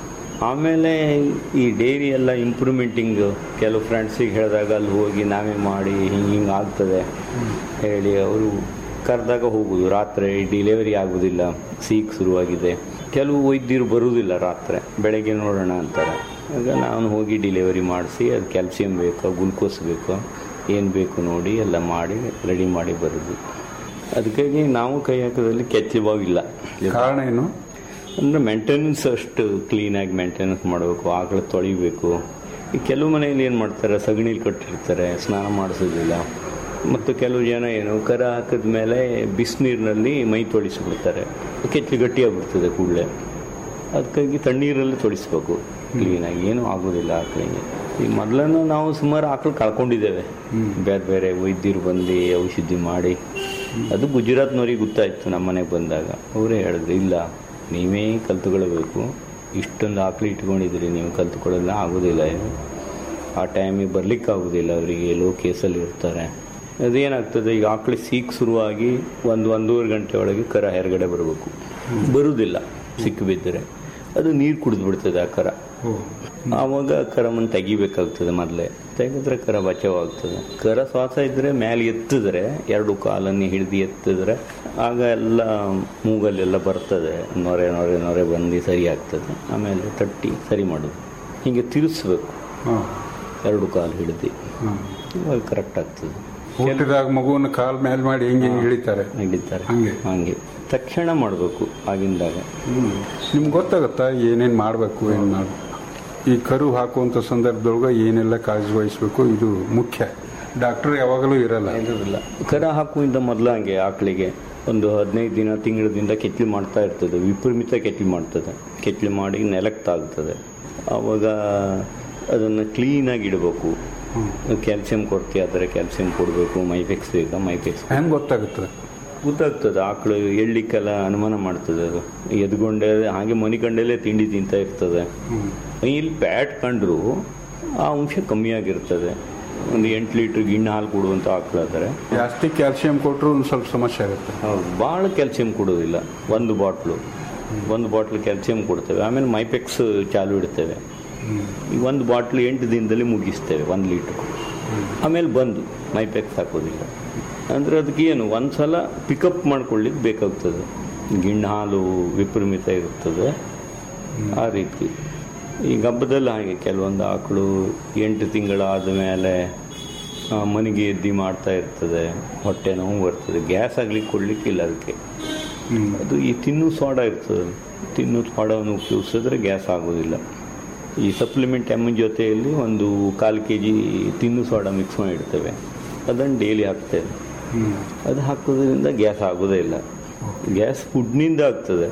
[SPEAKER 7] ಆಮೇಲೆ ಈ ಡೈರಿ ಎಲ್ಲ ಇಂಪ್ರೂವ್ಮೆಂಟಿಂಗ್ ಕೆಲವು ಫ್ರೆಂಡ್ಸಿಗೆ ಹೇಳಿದಾಗ ಅಲ್ಲಿ ಹೋಗಿ ನಾವೇ ಮಾಡಿ ಹಿಂಗೆ ಹಿಂಗೆ ಆಗ್ತದೆ ಹೇಳಿ ಅವರು ಕರೆದಾಗ ಹೋಗುದು ರಾತ್ರಿ ಡಿಲಿವರಿ ಆಗೋದಿಲ್ಲ ಸೀಕ್ ಶುರುವಾಗಿದೆ ಕೆಲವು ವೈದ್ಯರು ಬರುವುದಿಲ್ಲ ರಾತ್ರಿ ಬೆಳಗ್ಗೆ ನೋಡೋಣ ಅಂತಾರೆ ಆಗ ನಾನು ಹೋಗಿ ಡಿಲಿವರಿ ಮಾಡಿಸಿ ಅದು ಕ್ಯಾಲ್ಸಿಯಂ ಬೇಕೋ ಗ್ಲುಕೋಸ್ ಬೇಕೋ ಏನು ಬೇಕು ನೋಡಿ ಎಲ್ಲ ಮಾಡಿ ರೆಡಿ ಮಾಡಿ ಬರೋದು ಅದಕ್ಕಾಗಿ ನಾವು ಕೈ ಹಾಕೋದ್ರಲ್ಲಿ ಕೆಚ್ಚಬಾವಿಲ್ಲ
[SPEAKER 6] ಕಾರಣ ಏನು
[SPEAKER 7] ಅಂದರೆ ಮೇಂಟೆನೆನ್ಸ್ ಅಷ್ಟು ಕ್ಲೀನಾಗಿ ಮೇಂಟೆನೆನ್ಸ್ ಮಾಡಬೇಕು ಆಕಳು ತೊಳಿಬೇಕು ಈ ಕೆಲವು ಮನೆಯಲ್ಲಿ ಏನು ಮಾಡ್ತಾರೆ ಸಗಣಿಲಿ ಕಟ್ಟಿರ್ತಾರೆ ಸ್ನಾನ ಮಾಡಿಸೋದಿಲ್ಲ ಮತ್ತು ಕೆಲವು ಜನ ಏನು ಕರ ಹಾಕಿದ ಮೇಲೆ ಬಿಸಿನೀರಿನಲ್ಲಿ ಮೈ ತೊಳಿಸ್ಬಿಡ್ತಾರೆ ಕೆಚ್ಚಲು ಗಟ್ಟಿಯಾಗ್ಬಿಡ್ತದೆ ಕೂಡಲೇ ಅದಕ್ಕಾಗಿ ತಣ್ಣೀರಲ್ಲಿ ತೊಳಿಸ್ಬೇಕು ಕ್ಲೀನಾಗಿ ಏನೂ ಆಗೋದಿಲ್ಲ ಆಕಳಿಗೆ ಈ ಮೊದಲನ್ನು ನಾವು ಸುಮಾರು ಆಕಳು ಕಳ್ಕೊಂಡಿದ್ದೇವೆ ಬೇರೆ ಬೇರೆ ವೈದ್ಯರು ಬಂದು ಔಷಧಿ ಮಾಡಿ ಅದು ಗುಜರಾತ್ನವ್ರಿಗೆ ಗೊತ್ತಾಯ್ತು ನಮ್ಮ ಮನೆಗೆ ಬಂದಾಗ ಅವರೇ ಹೇಳಿದ್ರು ಇಲ್ಲ ನೀವೇ ಕಲ್ತುಕೊಳ್ಬೇಕು ಇಷ್ಟೊಂದು ಆಕಳು ಇಟ್ಕೊಂಡಿದ್ದೀರಿ ನೀವು ಕಲ್ತುಕೊಳ್ಳಲ್ಲ ಆಗೋದಿಲ್ಲ ಇದು ಆ ಟೈಮಿಗೆ ಬರ್ಲಿಕ್ಕೆ ಆಗೋದಿಲ್ಲ ಅವರಿಗೆ ಎಲ್ಲೋ ಕೇಸಲ್ಲಿ ಇರ್ತಾರೆ ಅದೇನಾಗ್ತದೆ ಈಗ ಆಕಳು ಸೀಕ್ ಶುರುವಾಗಿ ಒಂದು ಒಂದೂವರೆ ಗಂಟೆ ಒಳಗೆ ಕರ ಹೊರಗಡೆ ಬರಬೇಕು ಬರುವುದಿಲ್ಲ ಸಿಕ್ಕು ಬಿದ್ದರೆ ಅದು ನೀರು ಕುಡಿದು ಬಿಡ್ತದೆ ಆ ಕರ ಆವಾಗ ಕರಮನ್ನು ತೆಗಿಬೇಕಾಗ್ತದೆ ಮೊದಲೇ ತೆಗೆದ್ರೆ ಕರ ಬಚಾವಾಗ್ತದೆ ಕರ ಶ್ವಾಸ ಇದ್ದರೆ ಮೇಲೆ ಎತ್ತಿದ್ರೆ ಎರಡು ಕಾಲನ್ನು ಹಿಡಿದು ಎತ್ತಿದ್ರೆ ಆಗ ಎಲ್ಲ ಮೂಗಲ್ಲೆಲ್ಲ ಬರ್ತದೆ ನೊರೆ ನೊರೆ ನೊರೆ ಬಂದು ಸರಿ ಆಗ್ತದೆ ಆಮೇಲೆ ತಟ್ಟಿ ಸರಿ ಮಾಡೋದು ಹೀಗೆ ತಿರ್ಸ್ಬೇಕು
[SPEAKER 6] ಹಾಂ
[SPEAKER 7] ಎರಡು ಕಾಲು ಹಿಡಿದು
[SPEAKER 6] ಹಾಂ
[SPEAKER 7] ಇವಾಗ ಕರೆಕ್ಟ್ ಆಗ್ತದೆ
[SPEAKER 6] ಹುಟ್ಟಿದಾಗ ಮಗುವನ್ನು ಕಾಲ್ ಮೇಲ್ ಮಾಡಿ ಹೆಂಗೆ ಹೆಂಗೆ ಹಿಡಿತಾರೆ
[SPEAKER 7] ಹಿಡಿತಾರೆ
[SPEAKER 6] ಹಂಗೆ?
[SPEAKER 7] ಹಂಗೆ ತಕ್ಷಣ ಮಾಡಬೇಕು ಆಗಿಂದಾಗ
[SPEAKER 6] ನಿಮ್ಗೆ ಗೊತ್ತಾಗುತ್ತಾ ಏನೇನು ಮಾಡಬೇಕು ಏನು ಮಾಡಬೇಕು ಈ ಕರು ಹಾಕುವಂಥ ಸಂದರ್ಭದೊಳಗೆ ಏನೆಲ್ಲ ಕಾಳಜಿ ವಹಿಸಬೇಕು ಇದು ಮುಖ್ಯ ಡಾಕ್ಟರ್ ಯಾವಾಗಲೂ ಇರಲ್ಲ
[SPEAKER 7] ಇರೋದಿಲ್ಲ ಕರ ಹಾಕುವಿಂದ ಮೊದಲು ಹಂಗೆ ಆಕಳಿಗೆ ಒಂದು ಹದಿನೈದು ದಿನ ತಿಂಗಳದಿಂದ ಕೆತ್ತಲು ಮಾಡ್ತಾ ಇರ್ತದೆ ವಿಪರೀತ ಕೆತ್ತಲು ಮಾಡ್ತದೆ ಕೆತ್ತಲು ಮಾಡಿ ನೆಲಕ್ಕೆ ತಾಗ್ತದೆ ಆವಾಗ ಅದನ್ನು ಕ್ಲೀನಾಗಿ ಇಡಬೇಕು ಕ್ಯಾಲ್ಸಿಯಂ ಕೊರತೆ ಆದರೆ ಕ್ಯಾಲ್ಸಿಯಂ ಕೊಡಬೇಕು ಮೈಫೆಕ್ಸ್ ಬೇಕಾ ಮೈಫೆಕ್ಸ್
[SPEAKER 6] ಹೆಂಗೆ ಗೊತ್ತಾಗುತ್ತದೆ
[SPEAKER 7] ಗೊತ್ತಾಗ್ತದೆ ಆಕಳು ಎಳ್ಳಿಕ್ಕೆಲ್ಲ ಅನುಮಾನ ಮಾಡ್ತದೆ ಅದು ಎದ್ಕೊಂಡೆ ಹಾಗೆ ಮನಿಕಂಡಲ್ಲೇ ತಿಂಡಿ ತಿಂತ ಇರ್ತದೆ ಇಲ್ಲಿ ಪ್ಯಾಟ್ ಕಂಡ್ರು ಆ ಅಂಶ ಕಮ್ಮಿ ಆಗಿರ್ತದೆ ಒಂದು ಎಂಟು ಲೀಟ್ರ್ ಗಿಣ್ಣು ಹಾಲು ಕೊಡುವಂಥ ಆಕಳಾದರೆ
[SPEAKER 6] ಜಾಸ್ತಿ ಕ್ಯಾಲ್ಸಿಯಂ ಕೊಟ್ಟರು ಒಂದು ಸ್ವಲ್ಪ ಸಮಸ್ಯೆ ಆಗುತ್ತೆ
[SPEAKER 7] ಹೌದು ಭಾಳ ಕ್ಯಾಲ್ಸಿಯಂ ಕೊಡೋದಿಲ್ಲ ಒಂದು ಬಾಟ್ಲು ಒಂದು ಬಾಟ್ಲು ಕ್ಯಾಲ್ಸಿಯಂ ಕೊಡ್ತೇವೆ ಆಮೇಲೆ ಮೈಪೆಕ್ಸ್ ಚಾಲು ಇಡ್ತೇವೆ ಈ ಒಂದು ಬಾಟ್ಲು ಎಂಟು ದಿನದಲ್ಲಿ ಮುಗಿಸ್ತೇವೆ ಒಂದು ಲೀಟ್ರ್ ಆಮೇಲೆ ಬಂದು ಮೈಪೆಕ್ಸ್ ಹಾಕೋದಿಲ್ಲ ಅಂದರೆ ಅದಕ್ಕೆ ಏನು ಒಂದು ಸಲ ಪಿಕಪ್ ಮಾಡ್ಕೊಳ್ಳಿಕ್ಕೆ ಬೇಕಾಗ್ತದೆ ಗಿಣ್ಣು ಹಾಲು ವಿಪರೀತ ಇರ್ತದೆ ಆ ರೀತಿ ಈ ಹಬ್ಬದಲ್ಲಿ ಹಾಗೆ ಕೆಲವೊಂದು ಆಕಳು ಎಂಟು ತಿಂಗಳಾದ ಮೇಲೆ ಆ, ಮನೆಗೆ ಎದ್ದಿ ಮಾಡ್ತಾ ಇರ್ತದೆ ಹೊಟ್ಟೆ ನೋವು ಬರ್ತದೆ ಗ್ಯಾಸ್ ಆಗ್ಲಿಕ್ಕೆ ಕೊಡ್ಲಿಕ್ಕಿಲ್ಲ ಅದಕ್ಕೆ ಅದು ಈ ತಿನ್ನು ಸೋಡಾ ಇರ್ತದೆ ತಿನ್ನು ಸೋಡಾವನ್ನು ಉಪಯೋಗಿಸಿದ್ರೆ ಗ್ಯಾಸ್ ಆಗೋದಿಲ್ಲ ಈ ಸಪ್ಲಿಮೆಂಟ್ ಎಮ್ ಜೊತೆಯಲ್ಲಿ ಒಂದು ಕಾಲು ಕೆ ಜಿ ತಿನ್ನು ಸೋಡಾ ಮಿಕ್ಸ್ ಮಾಡಿ ಇಡ್ತೇವೆ ಅದನ್ನು ಡೈಲಿ ಹಾಕ್ತೇವೆ ಅದು ಹಾಕೋದ್ರಿಂದ ಗ್ಯಾಸ್ ಆಗೋದೇ ಇಲ್ಲ ಗ್ಯಾಸ್ ಫುಡ್ನಿಂದ ಆಗ್ತದೆ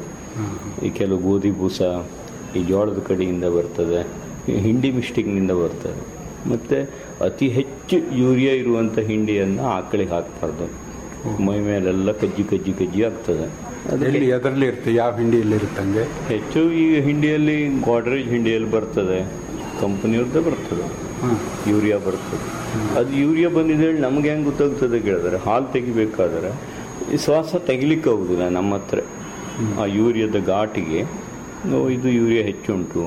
[SPEAKER 7] ಈ ಕೆಲವು ಗೋಧಿ ಬೂಸ ಈ ಜೋಳದ ಕಡೆಯಿಂದ ಬರ್ತದೆ ಈ ಹಿಂಡಿ ಮಿಸ್ಟಿಕ್ನಿಂದ ಬರ್ತದೆ ಮತ್ತು ಅತಿ ಹೆಚ್ಚು ಯೂರಿಯಾ ಇರುವಂಥ ಹಿಂಡಿಯನ್ನು ಆಕಳಿಗೆ ಹಾಕ್ಬಾರ್ದು ಮೈ ಮೇಲೆಲ್ಲ ಕಜ್ಜಿ ಕಜ್ಜಿ ಕಜ್ಜಿ ಆಗ್ತದೆ ಅದಕ್ಕೆ
[SPEAKER 6] ಎಲ್ಲಿ ಅದರಲ್ಲಿ ಇರುತ್ತೆ ಯಾವ ಹಿಂಡಿಯಲ್ಲಿ ಇರುತ್ತೆ ಹಂಗೆ
[SPEAKER 7] ಹೆಚ್ಚು ಈ ಹಿಂಡಿಯಲ್ಲಿ ಗೋಡ್ರೇಜ್ ಹಿಂಡಿಯಲ್ಲಿ ಬರ್ತದೆ ಕಂಪನಿಯವ್ರದ್ದೇ ಬರ್ತದೆ
[SPEAKER 6] ಹಾಂ
[SPEAKER 7] ಯೂರಿಯಾ ಬರ್ತದೆ ಅದು ಯೂರಿಯಾ ಬಂದಿದೆ ಹೇಳಿ ನಮ್ಗೆ ಹೆಂಗೆ ಗೊತ್ತಾಗ್ತದೆ ಕೇಳಿದ್ರೆ ಹಾಲು ತೆಗಿಬೇಕಾದ್ರೆ ಈ ಶ್ವಾಸ ತೆಗಿಲಿಕ್ಕೆ ಆಗುದಿಲ್ಲ ನಮ್ಮ ಹತ್ರ ಆ ಯೂರಿಯಾದ ಘಾಟಿಗೆ ಓ, ಇದು ಯೂರಿಯಾ ಹೆಚ್ಚುಂಟು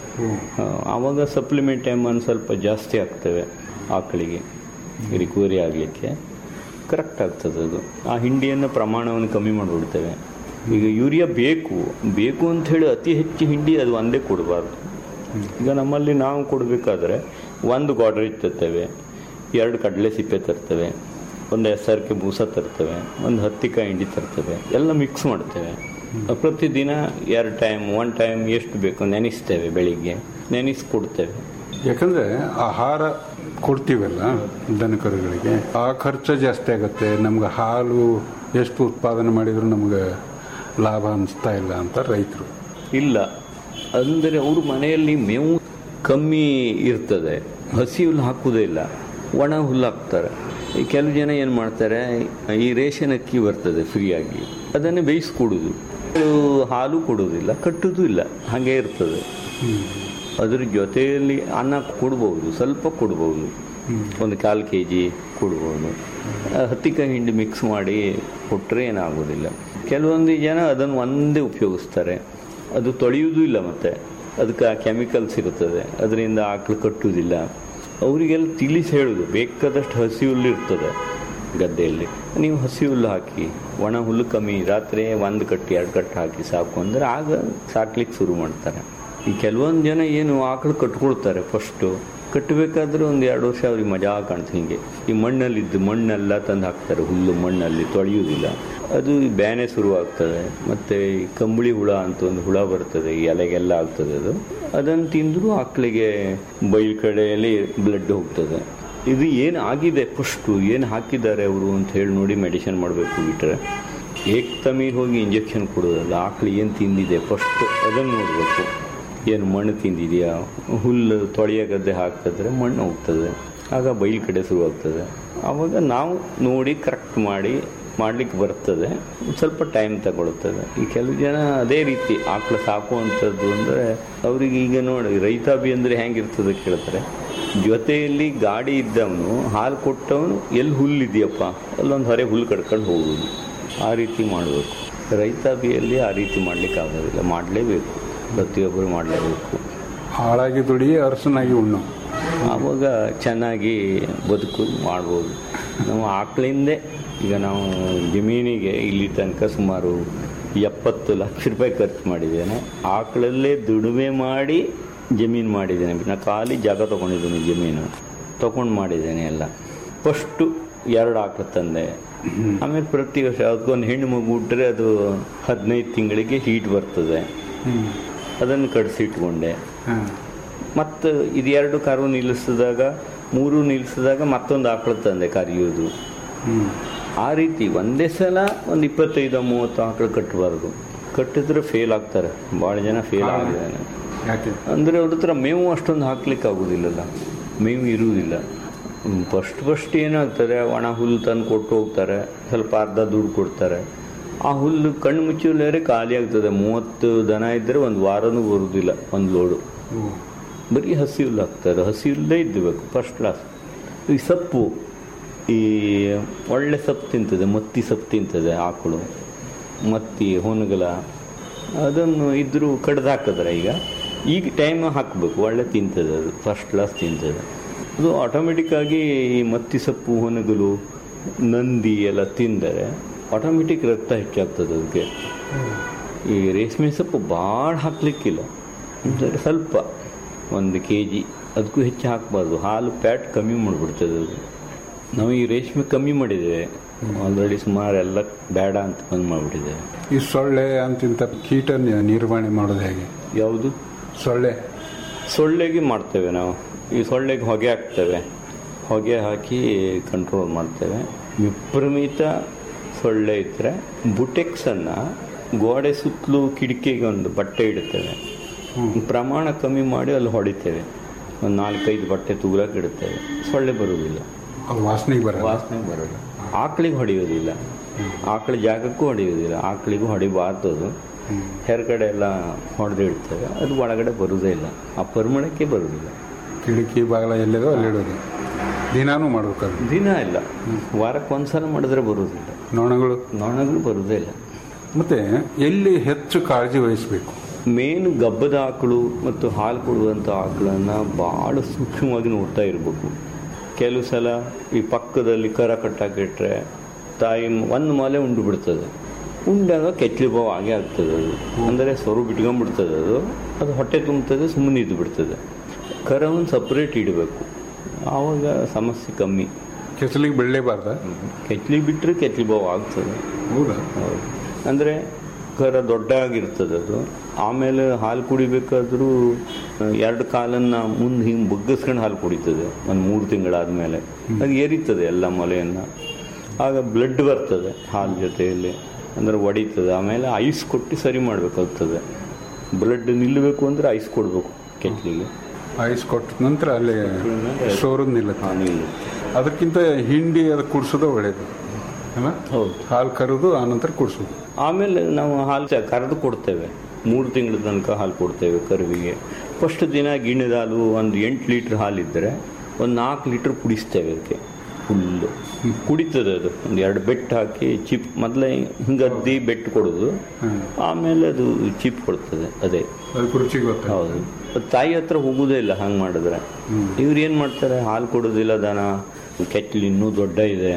[SPEAKER 7] ಆ, ಆವಾಗ ಸಪ್ಲಿಮೆಂಟ್ ಟೈಮನ್ನು ಸ್ವಲ್ಪ ಜಾಸ್ತಿ ಆಗ್ತವೆ ಆಕಳಿಗೆ ರಿಕವರಿ ಆಗಲಿಕ್ಕೆ ಕರೆಕ್ಟ್ ಆಗ್ತದೆ ಅದು ಆ ಹಿಂಡಿಯನ್ನು ಪ್ರಮಾಣವನ್ನು ಕಮ್ಮಿ ಮಾಡಿಬಿಡ್ತೇವೆ ಈಗ ಯೂರಿಯಾ ಬೇಕು ಬೇಕು ಅಂತ ಹೇಳಿ ಅತಿ ಹೆಚ್ಚು ಹಿಂಡಿ ಅದು ಒಂದೇ ಕೊಡಬಾರ್ದು ಈಗ ನಮ್ಮಲ್ಲಿ ನಾವು ಕೊಡಬೇಕಾದ್ರೆ ಒಂದು ಗೋಡ್ರೇಜ್ ತರ್ತೇವೆ ಎರಡು ಕಡಲೆ ಸಿಪ್ಪೆ ತರ್ತೇವೆ ಒಂದು ಎಸ್ಆರ್ಕೆ ಬೂಸ ತರ್ತೇವೆ ಒಂದು ಹತ್ತಿಕಾಯಿ ಹಿಂಡಿ ತರ್ತೇವೆ ಎಲ್ಲ ಮಿಕ್ಸ್ ಮಾಡ್ತೇವೆ ಪ್ರತಿದಿನ ಎರಡು ಟೈಮ್ ಒನ್ ಟೈಮ್ ಎಷ್ಟು ಬೇಕು ನೆನೆಸ್ತೇವೆ ಬೆಳಿಗ್ಗೆ ನೆನೆಸಿ ಕೊಡ್ತೇವೆ
[SPEAKER 6] ಯಾಕಂದ್ರೆ ಆಹಾರ ಕೊಡ್ತೀವಲ್ಲ ದನಕರುಗಳಿಗೆ ಆ ಖರ್ಚು ಜಾಸ್ತಿ ಆಗುತ್ತೆ ನಮ್ಗೆ ಹಾಲು ಎಷ್ಟು ಉತ್ಪಾದನೆ ಮಾಡಿದ್ರು ನಮ್ಗೆ ಲಾಭ ಅನಿಸ್ತಾ ಇಲ್ಲ ಅಂತ ರೈತರು
[SPEAKER 7] ಇಲ್ಲ ಅಂದರೆ ಅವರು ಮನೆಯಲ್ಲಿ ಮೇವು ಕಮ್ಮಿ ಇರ್ತದೆ ಹಸಿ ಹುಲ್ಲು ಹಾಕುವುದೇ ಇಲ್ಲ ಒಣ ಹುಲ್ಲು ಹಾಕ್ತಾರೆ ಈ ಕೆಲವು ಜನ ಏನು ಮಾಡ್ತಾರೆ ಈ ರೇಷನ್ ಅಕ್ಕಿ ಬರ್ತದೆ ಫ್ರೀಯಾಗಿ ಅದನ್ನೇ ಬೇಯಿಸ್ಕೊಡುದು ಅದು ಹಾಲು ಕೊಡುವುದಿಲ್ಲ ಕಟ್ಟುವುದೂ ಇಲ್ಲ ಹಾಗೆ ಇರ್ತದೆ ಅದ್ರ ಜೊತೆಯಲ್ಲಿ ಅನ್ನ ಕೊಡ್ಬೋದು ಸ್ವಲ್ಪ ಕೊಡ್ಬೋದು ಒಂದು ಕಾಲು ಕೆ ಜಿ ಕೊಡ್ಬೋದು ಆ, ಹತ್ತಿಕಾಯಿ ಹಿಂಡಿ ಮಿಕ್ಸ್ ಮಾಡಿ ಕೊಟ್ಟರೆ ಏನಾಗೋದಿಲ್ಲ ಕೆಲವೊಂದು ಜನ ಅದನ್ನು ಒಂದೇ ಉಪಯೋಗಿಸ್ತಾರೆ ಅದು ತೊಳೆಯುವುದೂ ಇಲ್ಲ ಮತ್ತೆ ಅದಕ್ಕೆ ಕೆಮಿಕಲ್ಸ್ ಇರ್ತದೆ ಅದರಿಂದ ಆಕಳು ಕಟ್ಟುವುದಿಲ್ಲ ಅವರಿಗೆಲ್ಲ ತಿಳಿಸಿ ಹೇಳುದು ಬೇಕಾದಷ್ಟು ಹಸಿ ಹುಲ್ಲು ಇರ್ತದೆ ಗದ್ದೆಯಲ್ಲಿ ನೀವು ಹಸಿ ಹುಲ್ಲು ಹಾಕಿ ಒಣ ಹುಲ್ಲು ಕಮ್ಮಿ ರಾತ್ರಿ ಒಂದು ಕಟ್ಟು ಎರಡು ಕಟ್ಟು ಹಾಕಿ ಸಾಕು ಅಂದರೆ ಆಗ ಸಾಕ್ಲಿಕ್ಕೆ ಶುರು ಮಾಡ್ತಾರೆ ಈ ಕೆಲವೊಂದು ಜನ ಏನು ಆಕಳು ಕಟ್ಕೊಳ್ತಾರೆ ಫಸ್ಟು ಕಟ್ಟಬೇಕಾದ್ರೆ ಒಂದು ಎರಡು ವರ್ಷ ಅವ್ರಿಗೆ ಮಜಾ ಕಾಣ್ತು ಹಿಂಗೆ ಈ ಮಣ್ಣಲ್ಲಿದ್ದು ಮಣ್ಣೆಲ್ಲ ತಂದು ಹಾಕ್ತಾರೆ ಹುಲ್ಲು ಮಣ್ಣಲ್ಲಿ ತೊಳೆಯುವುದಿಲ್ಲ ಅದು ಬ್ಯಾನೆ ಶುರುವಾಗ್ತದೆ ಮತ್ತು ಈ ಕಂಬಳಿ ಹುಳ ಅಂತ ಒಂದು ಹುಳ ಬರ್ತದೆ ಈ ಎಲೆಗೆಲ್ಲ ಆಗ್ತದೆ ಅದು ಅದನ್ನು ತಿಂದರೂ ಆಕಳಿಗೆ ಬೈಲ್ ಕಡೆಯಲ್ಲಿ ಬ್ಲಡ್ ಹೋಗ್ತದೆ ಇದು ಏನು ಆಗಿದೆ ಫಸ್ಟು ಏನು ಹಾಕಿದ್ದಾರೆ ಅವರು ಅಂತ ಹೇಳಿ ನೋಡಿ ಮೆಡಿಸಿನ್ ಮಾಡಬೇಕು ಬಿಟ್ಟರೆ ಏಕ್ತಮಿ ಹೋಗಿ ಇಂಜೆಕ್ಷನ್ ಕೊಡೋದಲ್ಲ ಆಕಳು ಏನು ತಿಂದಿದೆ ಫಸ್ಟ್ ಅದನ್ನು ನೋಡಬೇಕು ಏನು ಮಣ್ಣು ತಿಂದಿದೆಯಾ ಹುಲ್ಲು ತೊಳೆಯ ಗದ್ದೆ ಹಾಕಿದ್ರೆ ಮಣ್ಣು ಹೋಗ್ತದೆ ಆಗ ಬೈಲ್ ಕಡೆ ಶುರುವಾಗ್ತದೆ ಆವಾಗ ನಾವು ನೋಡಿ ಕರೆಕ್ಟ್ ಮಾಡಿ ಮಾಡಲಿಕ್ಕೆ ಬರ್ತದೆ ಒಂದ್ ಸ್ವಲ್ಪ ಟೈಮ್ ತಗೊಳ್ತದೆ ಈ ಕೆಲವು ಜನ ಅದೇ ರೀತಿ ಆಕಳು ಸಾಕುವಂಥದ್ದು ಅಂದರೆ ಅವ್ರಿಗೆ ಈಗ ನೋಡಿ ರೈತಾಬಿ ಅಂದರೆ ಹೆಂಗಿರ್ತದೆ ಕೇಳ್ತಾರೆ ಜೊತೆಯಲ್ಲಿ ಗಾಡಿ ಇದ್ದವನು ಹಾಲು ಕೊಟ್ಟವನು ಎಲ್ಲಿ ಹುಲ್ಲಿದೆಯಪ್ಪ ಅಲ್ಲೊಂದು ಹೊರೆ ಹುಲ್ಲು ಕಡ್ಕೊಂಡು ಹೋಗೋದು ಆ ರೀತಿ ಮಾಡಬೇಕು ರೈತಾಬಿಯಲ್ಲಿ ಆ ರೀತಿ ಮಾಡ್ಲಿಕ್ಕೆ ಆಗೋದಿಲ್ಲ ಮಾಡಲೇಬೇಕು ಪ್ರತಿಯೊಬ್ಬರು ಮಾಡಲೇಬೇಕು
[SPEAKER 6] ಹಾಳಾಗಿ ದುಡಿ ಅರಸನಾಗಿ ಉಣ್ಣು
[SPEAKER 7] ಆವಾಗ ಚೆನ್ನಾಗಿ ಬದುಕು ಮಾಡ್ಬೋದು ನಾವು ಆಕಳಿಂದೇ ಈಗ ನಾವು ಜಮೀನಿಗೆ ಇಲ್ಲಿ ತನಕ ಸುಮಾರು ಎಪ್ಪತ್ತು ಲಕ್ಷ ರೂಪಾಯಿ ಖರ್ಚು ಮಾಡಿದ್ದೇನೆ ಆಕಳಲ್ಲೇ ದುಡಿಮೆ ಮಾಡಿ ಜಮೀನು ಮಾಡಿದ್ದೇನೆ ನಾ ಖಾಲಿ ಜಾಗ ತೊಗೊಂಡಿದ್ದೀನಿ ಜಮೀನು ತೊಗೊಂಡು ಮಾಡಿದ್ದೇನೆ ಎಲ್ಲ ಫಸ್ಟು ಎರಡು ಆಕಳು ತಂದೆ ಆಮೇಲೆ ಪ್ರತಿ ವರ್ಷ ಅದಕ್ಕೊಂದು ಹೆಣ್ಣು ಮಗು ಹುಟ್ಟರೆ ಅದು ಹದಿನೈದು ತಿಂಗಳಿಗೆ ಹೀಟ್ ಬರ್ತದೆ ಅದನ್ನು ಕಡಿಸಿಟ್ಕೊಂಡೆ ಮತ್ತು ಇದು ಎರಡು ಕರು ನಿಲ್ಲಿಸಿದಾಗ ಮೂರು ನಿಲ್ಲಿಸಿದಾಗ ಮತ್ತೊಂದು ಆಕಳು ತಂದೆ ಕರಿಯೋದು ಆ ರೀತಿ ಒಂದೇ ಸಲ ಒಂದು ಇಪ್ಪತ್ತೈದು ಮೂವತ್ತು ಆಕಳು ಕಟ್ಟಬಾರ್ದು ಕಟ್ಟಿದ್ರೆ ಫೇಲ್ ಆಗ್ತಾರೆ ಭಾಳ ಜನ ಫೇಲ್ ಆಗಿದ್ದಾನೆ
[SPEAKER 6] ಯಾಕೆ
[SPEAKER 7] ಅಂದರೆ ಅವ್ರ ಹತ್ರ ಮೇವು ಅಷ್ಟೊಂದು ಹಾಕ್ಲಿಕ್ಕೆ ಆಗೋದಿಲ್ಲಲ್ಲ ಮೇವು ಇರುವುದಿಲ್ಲ ಫಸ್ಟ್ ಫಸ್ಟ್ ಏನಾಗ್ತದೆ ಒಣ ಹುಲ್ಲು ತಂದು ಕೊಟ್ಟು ಹೋಗ್ತಾರೆ ಸ್ವಲ್ಪ ಅರ್ಧ ದುಡ್ಡು ಕೊಡ್ತಾರೆ ಆ ಹುಲ್ಲು ಕಣ್ಣು ಮುಚ್ಚಿಲ್ಲರೆ ಖಾಲಿ ಆಗ್ತದೆ ಮೂವತ್ತು ದನ ಇದ್ದರೆ ಒಂದು ವಾರನೂ ಬರುವುದಿಲ್ಲ ಒಂದು ಲೋಡು ಬರೀ ಹಸಿ ಹುಲ್ಲು ಹಾಕ್ತಾರೆ ಹಸಿ ಹುಲ್ಲೇ ಇದ್ದಬೇಕು ಫಸ್ಟ್ ಕ್ಲಾಸ್ ಈ ಸೊಪ್ಪು ಈ ಒಳ್ಳೆ ಸೊಪ್ಪು ತಿಂತದೆ ಮತ್ತಿ ಸೊಪ್ಪು ತಿಂತದೆ ಆಕಳು ಮತ್ತಿ ಹೊನಗಲ ಅದನ್ನು ಇದ್ರೂ ಕಡ್ದು ಹಾಕಿದ್ರೆ ಈಗ ಈಗ ಟೈಮ್ ಹಾಕಬೇಕು ಒಳ್ಳೆ ತಿಂತದೆ ಅದು ಫಸ್ಟ್ ಕ್ಲಾಸ್ ತಿಂತದೆ ಅದು ಆಟೋಮೆಟಿಕ್ಕಾಗಿ ಈ ಮತ್ತಿ ಸೊಪ್ಪು ಹೊನಗಲು ನಂದಿ ಎಲ್ಲ ತಿಂದರೆ ಆಟೋಮೆಟಿಕ್ ರಕ್ತ ಹೆಚ್ಚಾಗ್ತದೆ ಅದಕ್ಕೆ ಈ ರೇಷ್ಮೆ ಸೊಪ್ಪು ಭಾಳ ಹಾಕ್ಲಿಕ್ಕಿಲ್ಲ ಅಂದರೆ ಸ್ವಲ್ಪ ಒಂದು ಕೆ ಜಿ ಅದಕ್ಕೂ ಹೆಚ್ಚು ಹಾಕಬಾರ್ದು ಹಾಲು ಪ್ಯಾಟ್ ಕಮ್ಮಿ ಮಾಡಿಬಿಡ್ತದೆ ಅದು ನಾವು ಈ ರೇಷ್ಮೆ ಕಮ್ಮಿ ಮಾಡಿದ್ದೇವೆ ಆಲ್ರೆಡಿ ಸುಮಾರು ಎಲ್ಲ ಬೇಡ ಅಂತ ಬಂದು ಮಾಡಿಬಿಟ್ಟಿದ್ದೇವೆ
[SPEAKER 6] ಈ ಸೊಳ್ಳೆ ಅಂತಿಂತ ಕೀಟ ನಿ- ನಿರ್ವಹಣೆ ಮಾಡೋದು ಹೇಗೆ
[SPEAKER 7] ಯಾವುದು
[SPEAKER 6] ಸೊಳ್ಳೆ
[SPEAKER 7] ಸೊಳ್ಳೆಗೆ ಮಾಡ್ತೇವೆ ನಾವು ಈ ಸೊಳ್ಳೆಗೆ ಹೊಗೆ ಹಾಕ್ತೇವೆ ಹೊಗೆ ಹಾಕಿ ಕಂಟ್ರೋಲ್ ಮಾಡ್ತೇವೆ ವಿಪರೀತ ಸೊಳ್ಳೆ ಇದ್ದರೆ ಬುಟೆಕ್ಸನ್ನು ಗೋಡೆ ಸುತ್ತಲೂ ಕಿಟಕಿಗೆ ಒಂದು ಬಟ್ಟೆ ಇಡುತ್ತೇವೆ ಪ್ರಮಾಣ ಕಮ್ಮಿ ಮಾಡಿ ಅಲ್ಲಿ ಹೊಡಿತೇವೆ ಒಂದು ನಾಲ್ಕೈದು ಬಟ್ಟೆ ತೂಗ್ಲಕ್ಕೆ ಇಡುತ್ತೇವೆ ಸೊಳ್ಳೆ ಬರುವುದಿಲ್ಲ
[SPEAKER 6] ಅದು ವಾಸನೆಗೆ ಬರಲ್ಲ
[SPEAKER 7] ವಾಸನೆ ಬರೋಲ್ಲ ಆಕಳಿಗೆ ಹೊಡೆಯೋದಿಲ್ಲ ಆಕಳ ಜಾಗಕ್ಕೂ ಹೊಡೆಯೋದಿಲ್ಲ ಆಕಳಿಗೂ ಹೊಡಿಬಾರ್ದು ಅದು ಹೊರಗಡೆ ಎಲ್ಲ ಹೊಡೆದು ಇಡ್ತೇವೆ ಅದು ಒಳಗಡೆ ಬರುವುದೇ ಇಲ್ಲ ಆ ಪರಿಮಳಕ್ಕೆ ಬರುವುದಿಲ್ಲ
[SPEAKER 6] ಕಿಟಕಿ ಬಾಗಿಲ ಎಲ್ಲಿದೋ ಅಲ್ಲಿ ಇಡೋದು ದಿನಾನೂ ಮಾಡ್ಬೇಕಾದ್ರೆ
[SPEAKER 7] ದಿನ ಇಲ್ಲ ವಾರಕ್ಕೆ ಒಂದ್ಸಲ ಮಾಡಿದ್ರೆ ಬರುವುದಿಲ್ಲ
[SPEAKER 6] ನೊಣಗಳು
[SPEAKER 7] ನೊಣಗಳು ಬರುವುದೇ ಇಲ್ಲ
[SPEAKER 6] ಮತ್ತೆ ಎಲ್ಲಿ ಹೆಚ್ಚು ಕಾಳಜಿ ವಹಿಸಬೇಕು
[SPEAKER 7] ಮೇನ್ ಗಬ್ಬದ ಆಕಳು ಮತ್ತು ಹಾಲು ಕೊಡುವಂಥ ಆಕಳನ್ನು ಭಾಳ ಸೂಕ್ಷ್ಮವಾಗಿ ನೋಡ್ತಾ ಇರಬೇಕು ಕೆಲವು ಸಲ ಈ ಪಕ್ಕದಲ್ಲಿ ಕರ ಕಟ್ಟಾಕಿಟ್ರೆ ತಾಯಿ ಒಂದು ಮೊಲೆ ಉಂಡು ಬಿಡ್ತದೆ ಉಂಡಾಗ ಕೆಚ್ಚಲು ಬಾವು ಆಗೇ ಆಗ್ತದೆ ಅದು ಅಂದರೆ ಸೊರು ಬಿಟ್ಕೊಂಡ್ಬಿಡ್ತದೆ ಅದು ಅದು ಹೊಟ್ಟೆ ತುಂಬುತ್ತದೆ ಸುಮ್ಮನೆ ಇದ್ದು ಬಿಡ್ತದೆ ಕರವನ್ನು ಸಪ್ರೇಟ್ ಇಡಬೇಕು ಆವಾಗ ಸಮಸ್ಯೆ ಕಮ್ಮಿ
[SPEAKER 6] ಕೆಸಲಿಗೆ ಬೆಳ್ಳೇಬಾರ್ದ
[SPEAKER 7] ಕೆಚ್ಚಲಿಗೆ ಬಿಟ್ಟರೆ ಕೆಚ್ಚಲು ಬಾವು ಆಗ್ತದೆ
[SPEAKER 6] ಹೌದಾ
[SPEAKER 7] ಹೌದು ಅಂದರೆ ಕರ ದೊಡ್ಡ ಆಗಿರ್ತದೆ ಅದು ಆಮೇಲೆ ಹಾಲು ಕುಡಿಬೇಕಾದ್ರೂ ಎರಡು ಕಾಲನ್ನು ಮುಂದೆ ಹಿಂಗೆ ಬಗ್ಗಿಸ್ಕೊಂಡು ಹಾಲು ಕುಡಿತದೆ ಒಂದು ಮೂರು ತಿಂಗಳಾದಮೇಲೆ ಅದು ಎರಿತದೆ ಎಲ್ಲ ಮೊಲೆಯನ್ನು ಆಗ ಬ್ಲಡ್ ಬರ್ತದೆ ಹಾಲು ಜೊತೆಯಲ್ಲಿ ಅಂದರೆ ಒಡಿತದೆ ಆಮೇಲೆ ಐಸ್ ಕೊಟ್ಟು ಸರಿ ಮಾಡಬೇಕಾಗ್ತದೆ ಬ್ಲಡ್ ನಿಲ್ಲಬೇಕು ಅಂದರೆ ಐಸ್ ಕೊಡಬೇಕು ಕೆಚ್ಚಲಿಗೆ
[SPEAKER 6] ಐಸ್ ಕೊಟ್ಟ ನಂತರ ಅಲ್ಲಿ ಸೋರದ್ ನಿಲ್ಲುತ್ತೆ
[SPEAKER 7] ಹಾಂ ನಿಲ್ಲುತ್ತೆ
[SPEAKER 6] ಅದಕ್ಕಿಂತ ಹಿಂಡಿ ಅದು ಕುಡಿಸೋದು ಒಳ್ಳೇದು ಅಲ್ಲ
[SPEAKER 7] ಹೌದು
[SPEAKER 6] ಹಾಲು ಕರೆದು ಆನಂತರ ಕುಡಿಸೋದು
[SPEAKER 7] ಆಮೇಲೆ ನಾವು ಹಾಲು ಚ- ಕರೆದು ಕೊಡ್ತೇವೆ ಮೂರು ತಿಂಗಳ ತನಕ ಹಾಲು ಕೊಡ್ತೇವೆ ಕರುವಿಗೆ ಫಸ್ಟ್ ದಿನ ಗಿಣ್ಣದ ಹಾಲು ಒಂದು ಎಂಟು ಲೀಟ್ರ್ ಹಾಲಿದ್ದರೆ ಒಂದು ನಾಲ್ಕು ಲೀಟ್ರ್ ಕುಡಿಸ್ತೇವೆ ಅದಕ್ಕೆ ಫುಲ್ಲು ಕುಡಿತದೆ ಅದು ಒಂದು ಎರಡು ಬೆಟ್ಟು ಹಾಕಿ ಚಿಪ್ ಮೊದಲೇ ಹಿಂಗದ್ದಿ ಬೆಟ್ಟು ಕೊಡೋದು ಆಮೇಲೆ ಅದು ಚಿಪ್ ಕೊಡ್ತದೆ ಅದೇ
[SPEAKER 6] ಅದಕ್ಕೆ ರುಚಿ ಗೊತ್ತ
[SPEAKER 7] ಹೌದು ಅದು ತಾಯಿ ಹತ್ರ ಹೋಗೋದೇ ಇಲ್ಲ ಹಂಗೆ ಮಾಡಿದ್ರೆ ಇವ್ರು ಏನು ಮಾಡ್ತಾರೆ ಹಾಲು ಕೊಡೋದಿಲ್ಲ ದನ ಕೆತ್ತಲು ಇನ್ನೂ ದೊಡ್ಡ ಇದೆ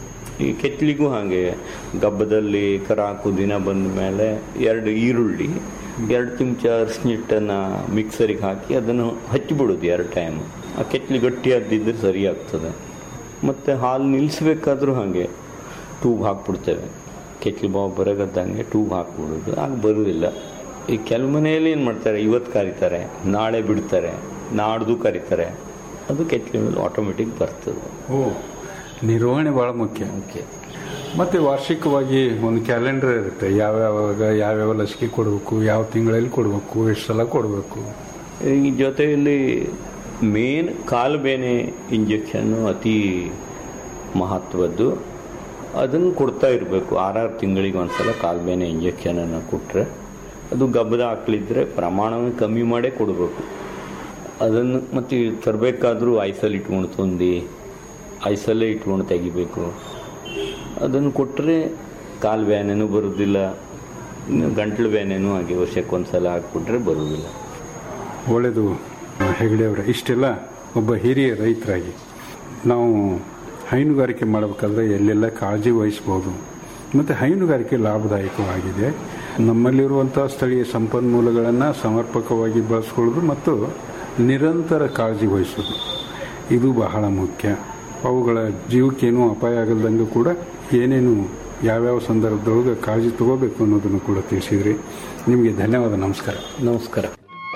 [SPEAKER 7] ಈ ಕೆತ್ತಲಿಗೂ ಹಾಗೆ ಗಬ್ಬದಲ್ಲಿ ಕರ ಹಾಕು ದಿನ ಬಂದ ಮೇಲೆ ಎರಡು ಈರುಳ್ಳಿ ಎರಡು ಚಮಚ ಅರಿಶಿನಿಟ್ಟನ್ನು ಮಿಕ್ಸರಿಗೆ ಹಾಕಿ ಅದನ್ನು ಹಚ್ಚಿಬಿಡೋದು ಎರಡು ಟೈಮ್ ಆ ಕೆತ್ತಲಿ ಗಟ್ಟಿಯಾದಿದ್ದರೆ ಸರಿ ಆಗ್ತದೆ ಮತ್ತು ಹಾಲು ನಿಲ್ಲಿಸ್ಬೇಕಾದ್ರೂ ಹಾಗೆ ಟ್ಯೂಬ್ ಹಾಕ್ಬಿಡ್ತೇವೆ ಕೆತ್ತಲಿ ಬಾವು ಬರಗದ್ದಂಗೆ ಟ್ಯೂಬ್ ಹಾಕ್ಬಿಡೋದು ಆಗ ಬರೋದಿಲ್ಲ ಈ ಕೆಲವು ಮನೆಯಲ್ಲಿ ಏನು ಮಾಡ್ತಾರೆ ಇವತ್ತು ಕರೀತಾರೆ ನಾಳೆ ಬಿಡ್ತಾರೆ ನಾಡ್ದು ಕರೀತಾರೆ ಅದು ಕೆತ್ತಲೆ ಮೇಲೆ ಆಟೋಮೆಟಿಕ್ ಬರ್ತದೆ
[SPEAKER 6] ಓ ನಿರ್ವಹಣೆ ಭಾಳ ಮುಖ್ಯ
[SPEAKER 7] ಓಕೆ
[SPEAKER 6] ಮತ್ತೆ ವಾರ್ಷಿಕವಾಗಿ ಒಂದು ಕ್ಯಾಲೆಂಡರ್ ಇರುತ್ತೆ ಯಾವ್ಯಾವಾಗ ಯಾವ್ಯಾವ ಲಸಿಕೆ ಕೊಡಬೇಕು ಯಾವ ತಿಂಗಳಲ್ಲಿ ಕೊಡಬೇಕು ಎಷ್ಟು ಸಲ ಕೊಡಬೇಕು
[SPEAKER 7] ಈ ಜೊತೆಯಲ್ಲಿ ಮೇನ್ ಕಾಲು ಬೇನೆ ಇಂಜೆಕ್ಷನ್ನು ಅತಿ ಮಹತ್ವದ್ದು ಅದನ್ನು ಕೊಡ್ತಾ ಇರಬೇಕು ಆರಾರು ತಿಂಗಳಿಗೆ ಒಂದ್ಸಲ ಕಾಲು ಬೇನೆ ಇಂಜೆಕ್ಷನನ್ನು ಕೊಟ್ಟರೆ ಅದು ಗಬ್ಬದ ಹಾಕ್ಲಿದ್ರೆ ಪ್ರಮಾಣವನ್ನು ಕಮ್ಮಿ ಮಾಡೇ ಕೊಡಬೇಕು ಅದನ್ನು ಮತ್ತು ತರಬೇಕಾದ್ರೂ ಐಸಲ್ಲಿ ಇಟ್ಕೊಂಡು ತಂದು ಐಸಲ್ಲೇ ಇಟ್ಕೊಂಡು ತೆಗಿಬೇಕು ಅದನ್ನು ಕೊಟ್ಟರೆ ಕಾಲು ಬ್ಯಾನೇನೂ ಬರೋದಿಲ್ಲ ಇನ್ನು ಗಂಟ್ಲು ಬ್ಯಾನೇನೂ ಹಾಗೆ ವರ್ಷಕ್ಕೊಂದ್ಸಲ ಹಾಕ್ಬಿಟ್ರೆ ಬರೋದಿಲ್ಲ
[SPEAKER 6] ಒಳ್ಳೆಯದು ಹೆಗಡೆ ಅವರೇ ಇಷ್ಟೆಲ್ಲ ಒಬ್ಬ ಹಿರಿಯ ರೈತರಾಗಿ ನಾವು ಹೈನುಗಾರಿಕೆ ಮಾಡಬೇಕಾದ್ರೆ ಎಲ್ಲೆಲ್ಲ ಕಾಳಜಿ ವಹಿಸ್ಬೋದು ಮತ್ತು ಹೈನುಗಾರಿಕೆ ಲಾಭದಾಯಕವಾಗಿದೆ ನಮ್ಮಲ್ಲಿರುವಂಥ ಸ್ಥಳೀಯ ಸಂಪನ್ಮೂಲಗಳನ್ನು ಸಮರ್ಪಕವಾಗಿ ಬಳಸ್ಕೊಳ್ಳೋದು ಮತ್ತು ನಿರಂತರ ಕಾಳಜಿ ವಹಿಸೋದು ಇದು ಬಹಳ ಮುಖ್ಯ ಅವುಗಳ ಜೀವಕ್ಕೇನೂ ಅಪಾಯ ಆಗಲ್ದಂಗೆ ಕೂಡ ಏನೇನು ಯಾವ್ಯಾವ ಸಂದರ್ಭದೊಳಗೆ ಕಾಳಜಿ ತಗೋಬೇಕು ಅನ್ನೋದನ್ನು ಕೂಡ ತಿಳಿಸಿದ್ರಿ ನಿಮಗೆ ಧನ್ಯವಾದ ನಮಸ್ಕಾರ
[SPEAKER 7] ನಮಸ್ಕಾರ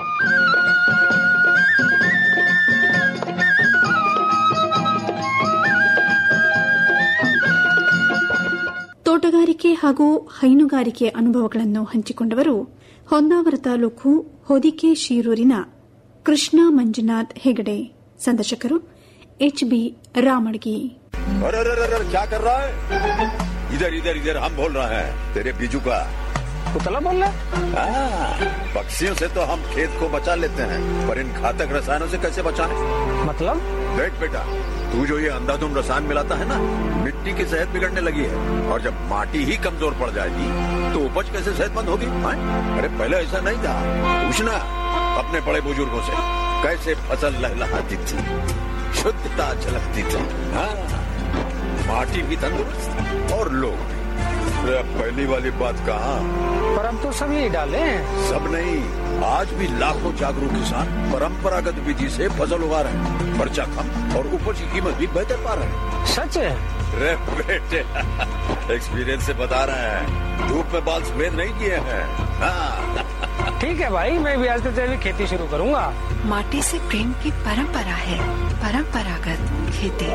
[SPEAKER 5] ತೋಟಗಾರಿಕೆ ಹಾಗೂ ಹೈನುಗಾರಿಕೆ ಅನುಭವಗಳನ್ನು ಹಂಚಿಕೊಂಡವರು ಹೊನ್ನಾವರ ತಾಲೂಕು ಹೊದಿಕೆ ಶೀರೂರಿನ ಕೃಷ್ಣ ಮಂಜುನಾಥ್ ಹೆಗಡೆ ಸಂದರ್ಶಕರು ಎಚ್ಬಿ ರಾಮಡ್ಗಿ
[SPEAKER 2] अरे अरे अरे अरे, क्या कर रहा है इधर इधर इधर हम बोल रहे हैं तेरे बीजू का
[SPEAKER 8] पुतला बोल रहा
[SPEAKER 2] हाँ, पक्षियों से तो हम खेत को बचा लेते हैं पर इन घातक रसायनों से कैसे बचाएं?
[SPEAKER 8] मतलब
[SPEAKER 2] देख बेटा तू जो ये अंधाधुंध रसायन मिलाता है ना मिट्टी की सेहत बिगड़ने लगी है और जब माटी ही कमजोर पड़ जाएगी तो उपज कैसे सेहतमंद होगी हाँ? अरे पहले ऐसा नहीं था पूछना अपने बड़े बुजुर्गों से कैसे फसल लहलहाती थी शुद्धता झलकती थी हाँ माटी भी तंदुरुस्त और लोग भी अरे अब पहली वाली बात कहा
[SPEAKER 8] पर अब तो सब यही डाले हैं
[SPEAKER 2] सब नहीं आज भी लाखों जागरूक किसान परंपरागत विधि से फसल उगा रहे हैं खर्चा कम और उपज की कीमत भी बेहतर पा रहे हैं
[SPEAKER 8] सच है
[SPEAKER 2] रे बेटे एक्सपीरियंस से बता रहे हैं धूप में बाल सफेद नहीं किए हैं हाँ
[SPEAKER 8] ठीक है भाई मैं भी आज से तेरी खेती शुरू करूंगा
[SPEAKER 9] माटी से प्रेम की परंपरा है परंपरागत खेती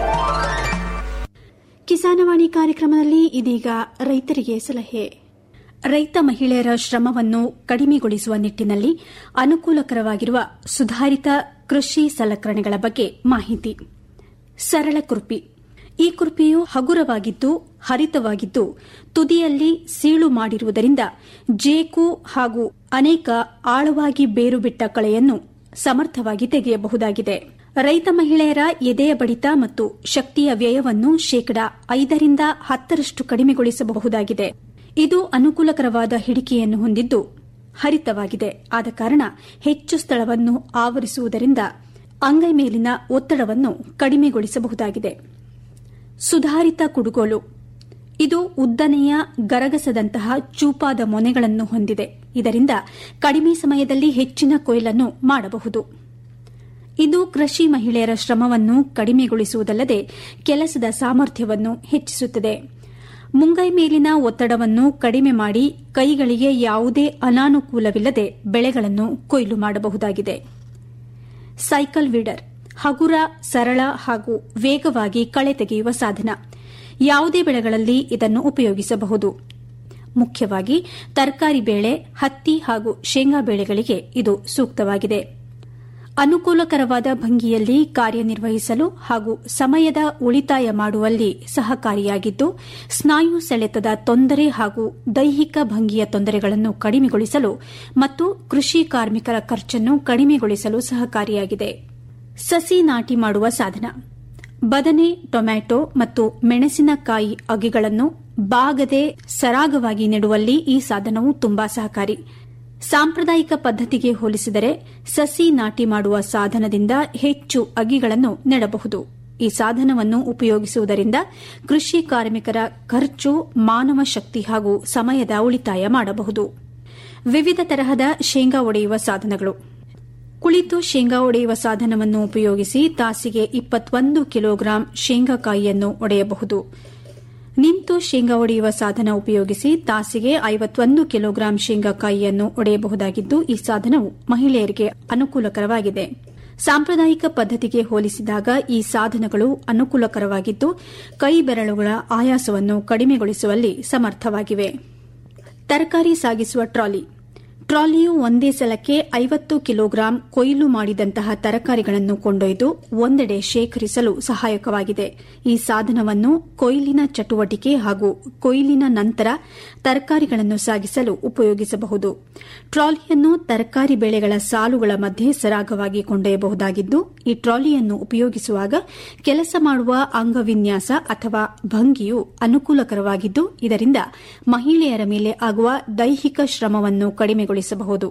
[SPEAKER 5] ಕಿಸಾನವಾಣಿ ಕಾರ್ಯಕ್ರಮದಲ್ಲಿ ಇದೀಗ ರೈತರಿಗೆ ಸಲಹೆ ರೈತ ಮಹಿಳೆಯರ ಶ್ರಮವನ್ನು ಕಡಿಮೆಗೊಳಿಸುವ ನಿಟ್ಟಿನಲ್ಲಿ ಅನುಕೂಲಕರವಾಗಿರುವ ಸುಧಾರಿತ ಕೃಷಿ ಸಲಕರಣೆಗಳ ಬಗ್ಗೆ ಮಾಹಿತಿ ಸರಳ ಕುರ್ಪಿ ಈ ಕುರ್ಪಿಯು ಹಗುರವಾಗಿದ್ದು ಹರಿತವಾಗಿದ್ದು ತುದಿಯಲ್ಲಿ ಸೀಳು ಮಾಡಿರುವುದರಿಂದ ಜೇಕು ಹಾಗೂ ಅನೇಕ ಆಳವಾಗಿ ಬೇರು ಬಿಟ್ಟ ಕಳೆಯನ್ನು ಸಮರ್ಥವಾಗಿ ತೆಗೆಯಬಹುದಾಗಿದೆ ರೈತ ಮಹಿಳೆಯರ ಎದೆಯ ಬಡಿತ ಮತ್ತು ಶಕ್ತಿಯ ವ್ಯಯವನ್ನು ಶೇಕಡಾ ಐದರಿಂದ ಹತ್ತರಷ್ಟು ಕಡಿಮೆಗೊಳಿಸಬಹುದಾಗಿದೆ ಇದು ಅನುಕೂಲಕರವಾದ ಹಿಡಿಕೆಯನ್ನು ಹೊಂದಿದ್ದು ಹರಿತವಾಗಿದೆ ಆದ ಕಾರಣ ಹೆಚ್ಚು ಸ್ಥಳವನ್ನು ಆವರಿಸುವುದರಿಂದ ಅಂಗೈ ಮೇಲಿನ ಒತ್ತಡವನ್ನು ಕಡಿಮೆಗೊಳಿಸಬಹುದಾಗಿದೆ ಸುಧಾರಿತ ಕುಡುಗೋಲು ಇದು ಉದ್ದನೆಯ ಗರಗಸದಂತಹ ಚೂಪಾದ ಮೊನೆಗಳನ್ನು ಹೊಂದಿದೆ ಇದರಿಂದ ಕಡಿಮೆ ಸಮಯದಲ್ಲಿ ಹೆಚ್ಚಿನ ಕೊಯ್ಲನ್ನು ಮಾಡಬಹುದು ಇದು ಕೃಷಿ ಮಹಿಳೆಯರ ಶ್ರಮವನ್ನು ಕಡಿಮೆಗೊಳಿಸುವುದಲ್ಲದೆ ಕೆಲಸದ ಸಾಮರ್ಥ್ಯವನ್ನು ಹೆಚ್ಚಿಸುತ್ತದೆ ಮುಂಗೈ ಮೇಲಿನ ಒತ್ತಡವನ್ನು ಕಡಿಮೆ ಮಾಡಿ ಕೈಗಳಿಗೆ ಯಾವುದೇ ಅನಾನುಕೂಲವಿಲ್ಲದೆ ಬೆಳೆಗಳನ್ನು ಕೊಯ್ಲು ಮಾಡಬಹುದಾಗಿದೆ ಸೈಕಲ್ ವೀಡರ್ ಹಗುರ ಸರಳ ಹಾಗೂ ವೇಗವಾಗಿ ಕಳೆ ತೆಗೆಯುವ ಸಾಧನ ಯಾವುದೇ ಬೆಳೆಗಳಲ್ಲಿ ಇದನ್ನು ಉಪಯೋಗಿಸಬಹುದು ಮುಖ್ಯವಾಗಿ ತರಕಾರಿ ಬೇಳೆ ಹತ್ತಿ ಹಾಗೂ ಶೇಂಗಾ ಬೆಳೆಗಳಿಗೆ ಇದು ಸೂಕ್ತವಾಗಿದೆ ಅನುಕೂಲಕರವಾದ ಭಂಗಿಯಲ್ಲಿ ಕಾರ್ಯನಿರ್ವಹಿಸಲು ಹಾಗೂ ಸಮಯದ ಉಳಿತಾಯ ಮಾಡುವಲ್ಲಿ ಸಹಕಾರಿಯಾಗಿದ್ದು ಸ್ನಾಯು ಸೆಳೆತದ ತೊಂದರೆ ಹಾಗೂ ದೈಹಿಕ ಭಂಗಿಯ ತೊಂದರೆಗಳನ್ನು ಕಡಿಮೆಗೊಳಿಸಲು ಮತ್ತು ಕೃಷಿ ಕಾರ್ಮಿಕರ ಖರ್ಚನ್ನು ಕಡಿಮೆಗೊಳಿಸಲು ಸಹಕಾರಿಯಾಗಿದೆ ಸಸಿ ನಾಟಿ ಮಾಡುವ ಸಾಧನ ಬದನೆ ಟೊಮ್ಯಾಟೊ ಮತ್ತು ಮೆಣಸಿನಕಾಯಿ ಅಗಿಗಳನ್ನು ಬಾಗದೆ ಸರಾಗವಾಗಿ ನೆಡುವಲ್ಲಿ ಈ ಸಾಧನವು ತುಂಬಾ ಸಹಕಾರಿ ಸಾಂಪ್ರದಾಯಿಕ ಪದ್ದತಿಗೆ ಹೋಲಿಸಿದರೆ ಸಸಿ ನಾಟಿ ಮಾಡುವ ಸಾಧನದಿಂದ ಹೆಚ್ಚು ಅಗಿಗಳನ್ನು ನೆಡಬಹುದು ಈ ಸಾಧನವನ್ನು ಉಪಯೋಗಿಸುವುದರಿಂದ ಕೃಷಿ ಕಾರ್ಮಿಕರ ಖರ್ಚು ಮಾನವ ಶಕ್ತಿ ಹಾಗೂ ಸಮಯದ ಉಳಿತಾಯ ಮಾಡಬಹುದು ವಿವಿಧ ತರಹದ ಶೇಂಗಾ ಒಡೆಯುವ ಸಾಧನಗಳು ಕುಳಿತು ಶೇಂಗಾ ಒಡೆಯುವ ಸಾಧನವನ್ನು ಉಪಯೋಗಿಸಿ ತಾಸಿಗೆ ಇಪ್ಪತ್ತೊಂದು ಕಿಲೋಗ್ರಾಂ ಶೇಂಗಾಕಾಯಿಯನ್ನು ಒಡೆಯಬಹುದು ನಿಂತು ಶೇಂಗಾ ಒಡೆಯುವ ಸಾಧನ ಉಪಯೋಗಿಸಿ ತಾಸಿಗೆ ಐವತ್ತೊಂದು ಕಿಲೋಗ್ರಾಂ ಶೇಂಗಾಕಾಯಿಯನ್ನು ಒಡೆಯಬಹುದಾಗಿದ್ದು ಈ ಸಾಧನವು ಮಹಿಳೆಯರಿಗೆ ಅನುಕೂಲಕರವಾಗಿದೆ ಸಾಂಪ್ರದಾಯಿಕ ಪದ್ದತಿಗೆ ಹೋಲಿಸಿದಾಗ ಈ ಸಾಧನಗಳು ಅನುಕೂಲಕರವಾಗಿದ್ದು ಕೈ ಬೆರಳುಗಳ ಆಯಾಸವನ್ನು ಕಡಿಮೆಗೊಳಿಸುವಲ್ಲಿ ಸಮರ್ಥವಾಗಿವೆ ತರಕಾರಿ ಸಾಗಿಸುವ ಟ್ರಾಲಿ ಟ್ರಾಲಿಯು ಒಂದೇ ಸಲಕ್ಕೆ ಐವತ್ತು ಕಿಲೋಗ್ರಾಂ ಕೊಯ್ಲು ಮಾಡಿದಂತಹ ತರಕಾರಿಗಳನ್ನು ಕೊಂಡೊಯ್ದು ಒಂದೆಡೆ ಶೇಖರಿಸಲು ಸಹಾಯಕವಾಗಿದೆ ಈ ಸಾಧನವನ್ನು ಕೊಯ್ಲಿನ ಚಟುವಟಿಕೆ ಹಾಗೂ ಕೊಯ್ಲಿನ ನಂತರ ತರಕಾರಿಗಳನ್ನು ಸಾಗಿಸಲು ಉಪಯೋಗಿಸಬಹುದು ಟ್ರಾಲಿಯನ್ನು ತರಕಾರಿ ಬೆಳೆಗಳ ಸಾಲುಗಳ ಮಧ್ಯೆ ಸರಾಗವಾಗಿ ಕೊಂಡೊಯ್ಯಬಹುದಾಗಿದ್ದು ಈ ಟ್ರಾಲಿಯನ್ನು ಉಪಯೋಗಿಸುವಾಗ ಕೆಲಸ ಮಾಡುವ ಅಂಗವಿನ್ಯಾಸ ಅಥವಾ ಭಂಗಿಯು ಅನುಕೂಲಕರವಾಗಿದ್ದು ಇದರಿಂದ ಮಹಿಳೆಯರ ಮೇಲೆ ಆಗುವ ದೈಹಿಕ ಶ್ರಮವನ್ನು ಕಡಿಮೆಗೊಳಿಸಬಹುದು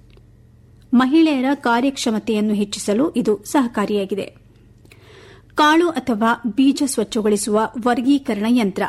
[SPEAKER 5] ಮಹಿಳೆಯರ ಕಾರ್ಯಕ್ಷಮತೆಯನ್ನು ಹೆಚ್ಚಿಸಲು ಇದು ಸಹಕಾರಿಯಾಗಿದೆ ಕಾಳು ಅಥವಾ ಬೀಜ ಸ್ವಚ್ಛಗೊಳಿಸುವ ವರ್ಗೀಕರಣ ಯಂತ್ರ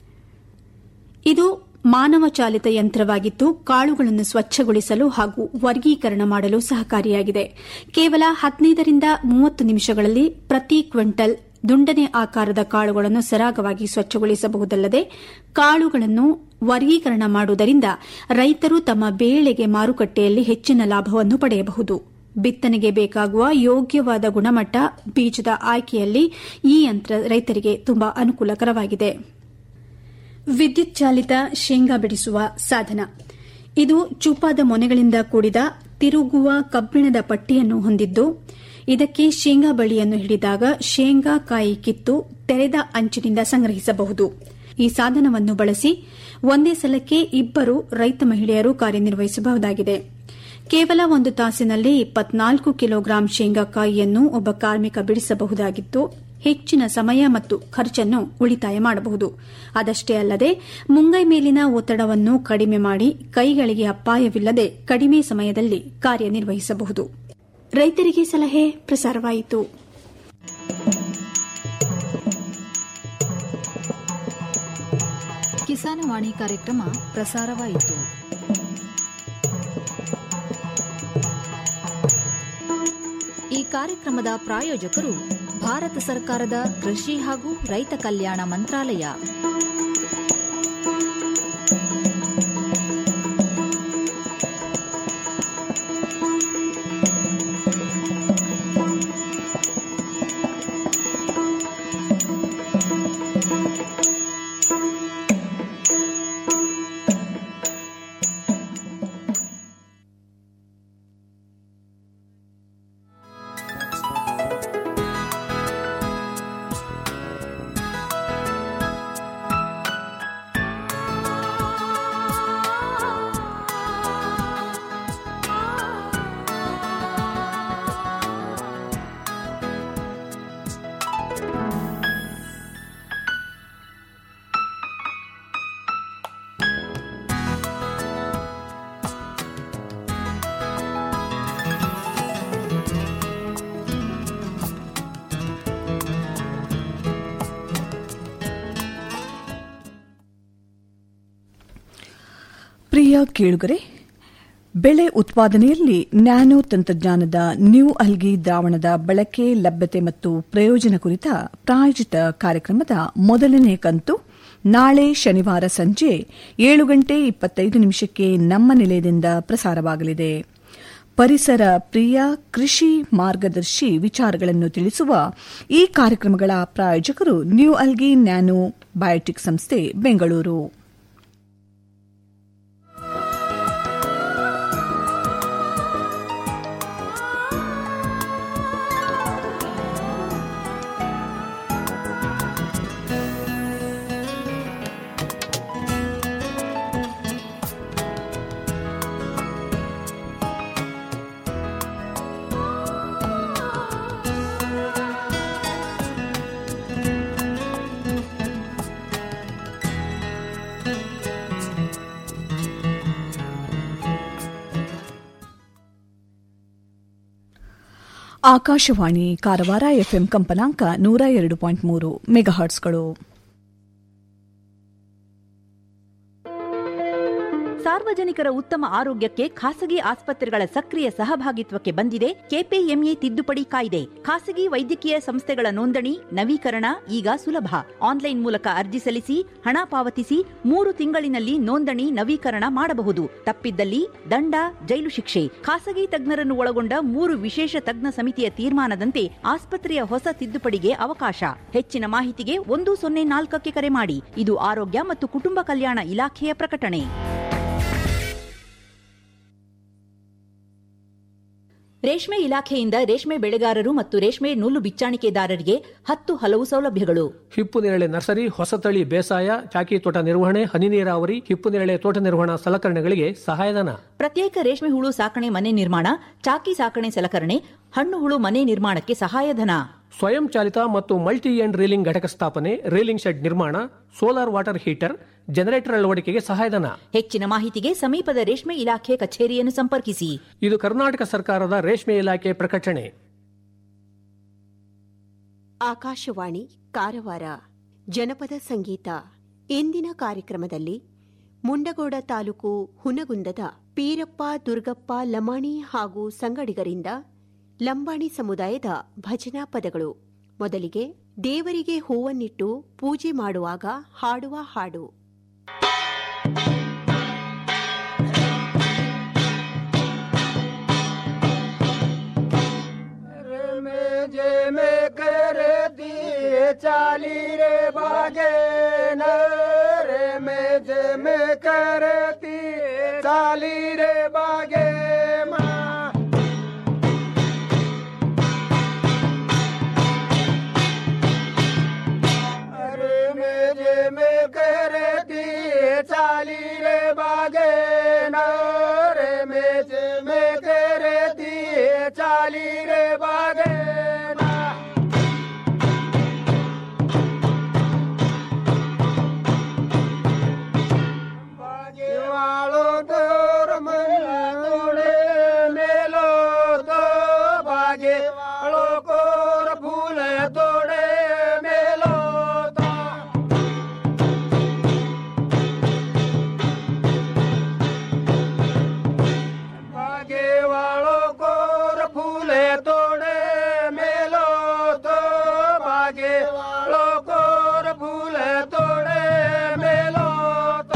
[SPEAKER 5] ಇದು ಮಾನವ ಚಾಲಿತ ಯಂತ್ರವಾಗಿದ್ದು ಕಾಳುಗಳನ್ನು ಸ್ವಚ್ಛಗೊಳಿಸಲು ಹಾಗೂ ವರ್ಗೀಕರಣ ಮಾಡಲು ಸಹಕಾರಿಯಾಗಿದೆ ಕೇವಲ ಹದಿನೈದರಿಂದ ಮೂವತ್ತು ನಿಮಿಷಗಳಲ್ಲಿ ಪ್ರತಿ ಕ್ವಿಂಟಲ್ ದುಂಡನೆ ಆಕಾರದ ಕಾಳುಗಳನ್ನು ಸರಾಗವಾಗಿ ಸ್ವಚ್ಛಗೊಳಿಸಬಹುದಲ್ಲದೆ ಕಾಳುಗಳನ್ನು ವರ್ಗೀಕರಣ ಮಾಡುವುದರಿಂದ ರೈತರು ತಮ್ಮ ಬೇಳೆಗೆ ಮಾರುಕಟ್ಟೆಯಲ್ಲಿ ಹೆಚ್ಚಿನ ಲಾಭವನ್ನು ಪಡೆಯಬಹುದು ಬಿತ್ತನೆಗೆ ಬೇಕಾಗುವ ಯೋಗ್ಯವಾದ ಗುಣಮಟ್ಟ ಬೀಜದ ಆಯ್ಕೆಯಲ್ಲಿ ಈ ಯಂತ್ರ ರೈತರಿಗೆ ತುಂಬಾ ಅನುಕೂಲಕರವಾಗಿದೆ ವಿದ್ಯುತ್ ಚಾಲಿತ ಶೇಂಗಾ ಬಿಡಿಸುವ ಸಾಧನ ಇದು ಚೂಪಾದ ಮೊನೆಗಳಿಂದ ಕೂಡಿದ ತಿರುಗುವ ಕಬ್ಬಿಣದ ಪಟ್ಟಿಯನ್ನು ಹೊಂದಿದ್ದು ಇದಕ್ಕೆ ಶೇಂಗಾ ಬಳಿಯನ್ನು ಹಿಡಿದಾಗ ಶೇಂಗಾ ಕಾಯಿ ಕಿತ್ತು ತೆರೆದ ಅಂಚಿನಿಂದ ಸಂಗ್ರಹಿಸಬಹುದು ಈ ಸಾಧನವನ್ನು ಬಳಸಿ ಒಂದೇ ಸಲಕ್ಕೆ ಇಬ್ಬರು ರೈತ ಮಹಿಳೆಯರು ಕಾರ್ಯನಿರ್ವಹಿಸಬಹುದಾಗಿದೆ ಕೇವಲ ಒಂದು ತಾಸಿನಲ್ಲಿ ಇಪ್ಪತ್ನಾಲ್ಕು ಕಿಲೋಗ್ರಾಂ ಶೇಂಗಾಕಾಯಿಯನ್ನು ಒಬ್ಬ ಕಾರ್ಮಿಕ ಬಿಡಿಸಬಹುದಾಗಿದ್ದು ಹೆಚ್ಚಿನ ಸಮಯ ಮತ್ತು ಖರ್ಚನ್ನು ಉಳಿತಾಯ ಮಾಡಬಹುದು ಅದಷ್ಟೇ ಅಲ್ಲದೆ ಮುಂಗೈ ಮೇಲಿನ ಒತ್ತಡವನ್ನು ಕಡಿಮೆ ಮಾಡಿ ಕೈಗಳಿಗೆ ಅಪಾಯವಿಲ್ಲದೆ ಕಡಿಮೆ ಸಮಯದಲ್ಲಿ ಕಾರ್ಯನಿರ್ವಹಿಸಬಹುದು ರೈತರಿಗೆ ಸಲಹೆ ಪ್ರಸಾರವಾಯಿತು
[SPEAKER 1] ಕಿಸಾನವಾಣಿ ಕಾರ್ಯಕ್ರಮ ಪ್ರಸಾರವಾಯಿತು ಈ ಕಾರ್ಯಕ್ರಮದ ಪ್ರಾಯೋಜಕರು ಭಾರತ ಸರ್ಕಾರದ ಕೃಷಿ ಹಾಗೂ ರೈತ ಕಲ್ಯಾಣ ಮಂತ್ರಾಲಯ
[SPEAKER 10] ಪ್ರಿಯ ಕೇಳುಗರೆ ಬೆಳೆ ಉತ್ಪಾದನೆಯಲ್ಲಿ ನ್ಯಾನೋ ತಂತ್ರಜ್ಞಾನದ ನ್ಯೂ ಅಲ್ಗಿ ದ್ರಾವಣದ ಬಳಕೆ ಲಭ್ಯತೆ ಮತ್ತು ಪ್ರಯೋಜನ ಕುರಿತ ಪ್ರಾಯೋಜಿತ ಕಾರ್ಯಕ್ರಮದ ಮೊದಲನೇ ಕಂತು ನಾಳೆ ಶನಿವಾರ ಸಂಜೆ ಏಳು ಗಂಟೆ ಇಪ್ಪತ್ತೈದು ನಿಮಿಷಕ್ಕೆ ನಮ್ಮ ನಿಲಯದಿಂದ ಪ್ರಸಾರವಾಗಲಿದೆ ಪರಿಸರ ಪ್ರಿಯ ಕೃಷಿ ಮಾರ್ಗದರ್ಶಿ ವಿಚಾರಗಳನ್ನು ತಿಳಿಸುವ ಈ ಕಾರ್ಯಕ್ರಮಗಳ ಪ್ರಾಯೋಜಕರು ನ್ಯೂ ಅಲ್ಗಿ ನ್ಯಾನೋ ಬಯೋಟಿಕ್ ಸಂಸ್ಥೆ ಬೆಂಗಳೂರು ಆಕಾಶವಾಣಿ ಕಾರವಾರ ಎಫ್ಎಂ ಕಂಪನಾಂಕ ನೂರ ಎರಡು ಪಾಯಿಂಟ್ ಮೂರು ಮೆಗಾಹರ್ಟ್ಸ್ಗಳು
[SPEAKER 11] ಸಾರ್ವಜನಿಕರ ಉತ್ತಮ ಆರೋಗ್ಯಕ್ಕೆ ಖಾಸಗಿ ಆಸ್ಪತ್ರೆಗಳ ಸಕ್ರಿಯ ಸಹಭಾಗಿತ್ವಕ್ಕೆ ಬಂದಿದೆ ಕೆಪಿಎಂಇ ತಿದ್ದುಪಡಿ ಕಾಯ್ದೆ ಖಾಸಗಿ ವೈದ್ಯಕೀಯ ಸಂಸ್ಥೆಗಳ ನೋಂದಣಿ ನವೀಕರಣ ಈಗ ಸುಲಭ ಆನ್ಲೈನ್ ಮೂಲಕ ಅರ್ಜಿ ಸಲ್ಲಿಸಿ ಹಣ ಪಾವತಿಸಿ ಮೂರು ತಿಂಗಳಿನಲ್ಲಿ ನೋಂದಣಿ ನವೀಕರಣ ಮಾಡಬಹುದು ತಪ್ಪಿದ್ದಲ್ಲಿ ದಂಡ ಜೈಲು ಶಿಕ್ಷೆ ಖಾಸಗಿ ತಜ್ಞರನ್ನು ಒಳಗೊಂಡ ಮೂರು ವಿಶೇಷ ತಜ್ಞ ಸಮಿತಿಯ ತೀರ್ಮಾನದಂತೆ ಆಸ್ಪತ್ರೆಯ ಹೊಸ ತಿದ್ದುಪಡಿಗೆ ಅವಕಾಶ ಹೆಚ್ಚಿನ ಮಾಹಿತಿಗೆ ಒಂದು ಸೊನ್ನೆ ನಾಲ್ಕಕ್ಕೆ ಕರೆ ಮಾಡಿ ಇದು ಆರೋಗ್ಯ ಮತ್ತು ಕುಟುಂಬ ಕಲ್ಯಾಣ ಇಲಾಖೆಯ ಪ್ರಕಟಣೆ ರೇಷ್ಮೆ ಇಲಾಖೆಯಿಂದ ರೇಷ್ಮೆ ಬೆಳೆಗಾರರು ಮತ್ತು ರೇಷ್ಮೆ ನೂಲು ಬಿಚ್ಚಾಣಿಕೆದಾರರಿಗೆ ಹತ್ತು ಹಲವು ಸೌಲಭ್ಯಗಳು
[SPEAKER 12] ಹಿಪ್ಪು ನೇರಳೆ ನರ್ಸರಿ ಹೊಸತಳಿ ಬೇಸಾಯ ಚಾಕಿ ತೋಟ ನಿರ್ವಹಣೆ ಹನಿ ನೀರಾವರಿ ಹಿಪ್ಪು ನೇರಳೆ ತೋಟ ನಿರ್ವಹಣಾ ಸಲಕರಣೆಗಳಿಗೆ ಸಹಾಯಧನ
[SPEAKER 11] ಪ್ರತ್ಯೇಕ ರೇಷ್ಮೆ ಹುಳು ಸಾಕಣೆ ಮನೆ ನಿರ್ಮಾಣ ಚಾಕಿ ಸಾಕಣೆ ಸಲಕರಣೆ ಹಣ್ಣು ಹುಳು ಮನೆ ನಿರ್ಮಾಣಕ್ಕೆ ಸಹಾಯಧನ
[SPEAKER 12] ಸ್ವಯಂ ಚಾಲಿತ ಮತ್ತು ಮಲ್ಟಿ ಎಂಡ್ ರೀಲಿಂಗ್ ಘಟಕ ಸ್ಥಾಪನೆ ರೀಲಿಂಗ್ ಶೆಡ್ ನಿರ್ಮಾಣ ಸೋಲಾರ್ ವಾಟರ್ ಹೀಟರ್ ಜನರೇಟರ್ ಅಳವಡಿಕೆಗೆ ಸಹಾಯಧನ
[SPEAKER 11] ಹೆಚ್ಚಿನ ಮಾಹಿತಿಗೆ ಸಮೀಪದ ರೇಷ್ಮೆ ಇಲಾಖೆ ಕಚೇರಿಯನ್ನು ಸಂಪರ್ಕಿಸಿ
[SPEAKER 12] ಇದು ಕರ್ನಾಟಕ ಸರ್ಕಾರದ ರೇಷ್ಮೆ ಇಲಾಖೆ ಪ್ರಕಟಣೆ
[SPEAKER 13] ಆಕಾಶವಾಣಿ ಕಾರವಾರ ಜನಪದ ಸಂಗೀತ ಇಂದಿನ ಕಾರ್ಯಕ್ರಮದಲ್ಲಿ ಮುಂಡಗೋಡ ತಾಲೂಕು ಹುನಗುಂದದ ಪೀರಪ್ಪ ದುರ್ಗಪ್ಪ ಲಮಾಣಿ ಹಾಗೂ ಸಂಗಡಿಗರಿಂದ ಲಂಬಾಣಿ ಸಮುದಾಯದ ಭಜನಾ ಪದಗಳು ಮೊದಲಿಗೆ ದೇವರಿಗೆ ಹೂವನ್ನಿಟ್ಟು ಪೂಜೆ ಮಾಡುವಾಗ ಹಾಡುವ ಹಾಡು
[SPEAKER 14] जे में कर दिए चाली रे बागे न रे में जे में कर दिए चाली रे बागे माँ अरे में जे में कर दिए चाली रे बागे न रे में जे में कर दिए चाली रे बागे वालो तोर मन तोड़े मेलो तो बागे वालो कोर फूल तोड़े मेलो तो बागे वालो कोर फूल तोड़े मेलो तो बागे वालो कोर फूल तोड़े मेलो तो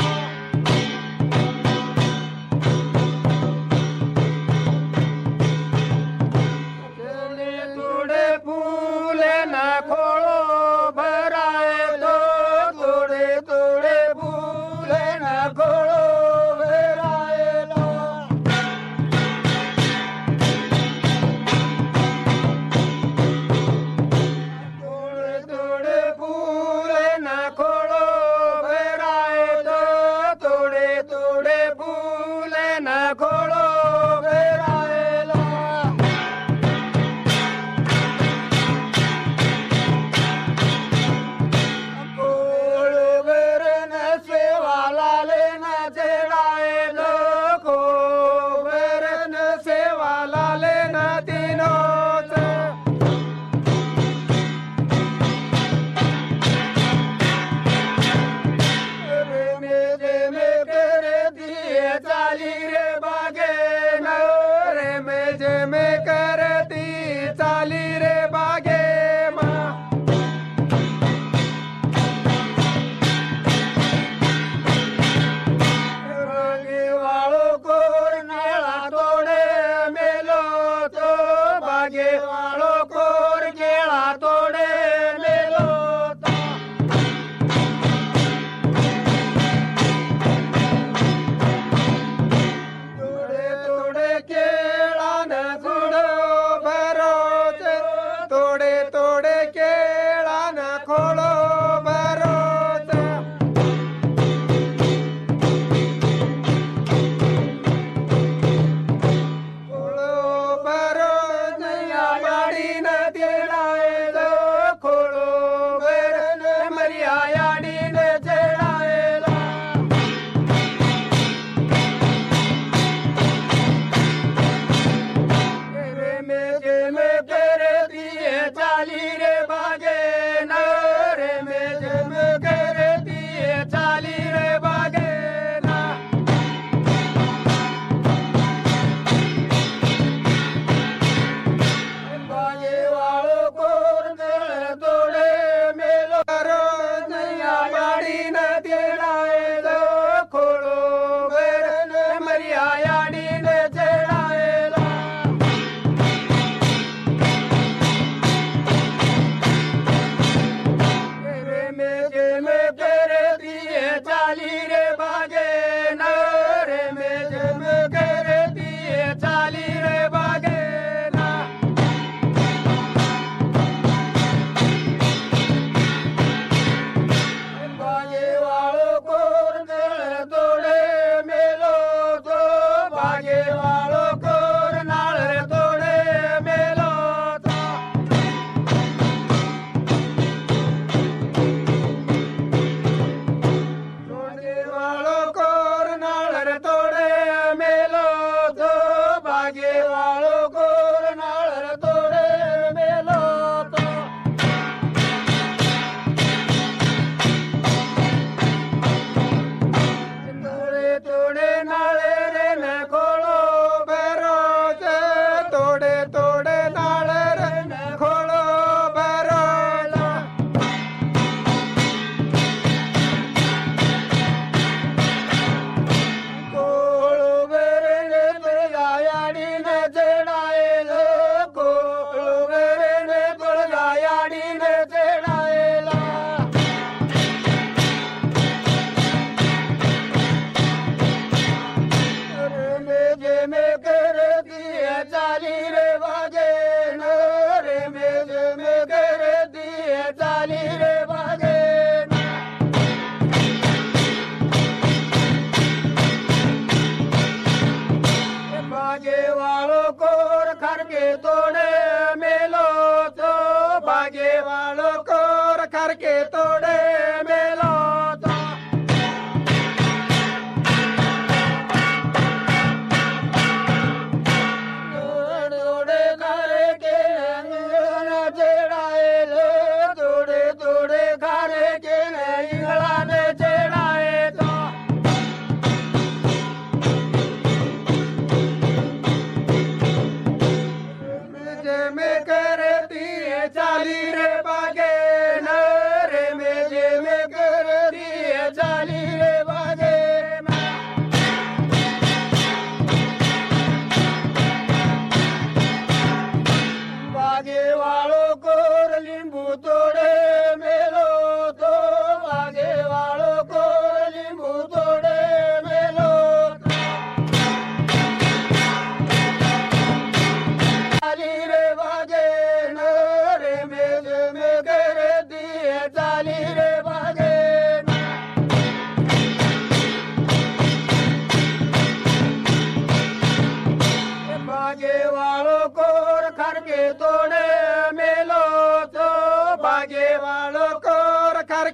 [SPEAKER 14] तोड़े फूल न खोलो भराए तो तोड़े तोड़े फूल न खोलो भराए लो तोड़े तोड़े फूल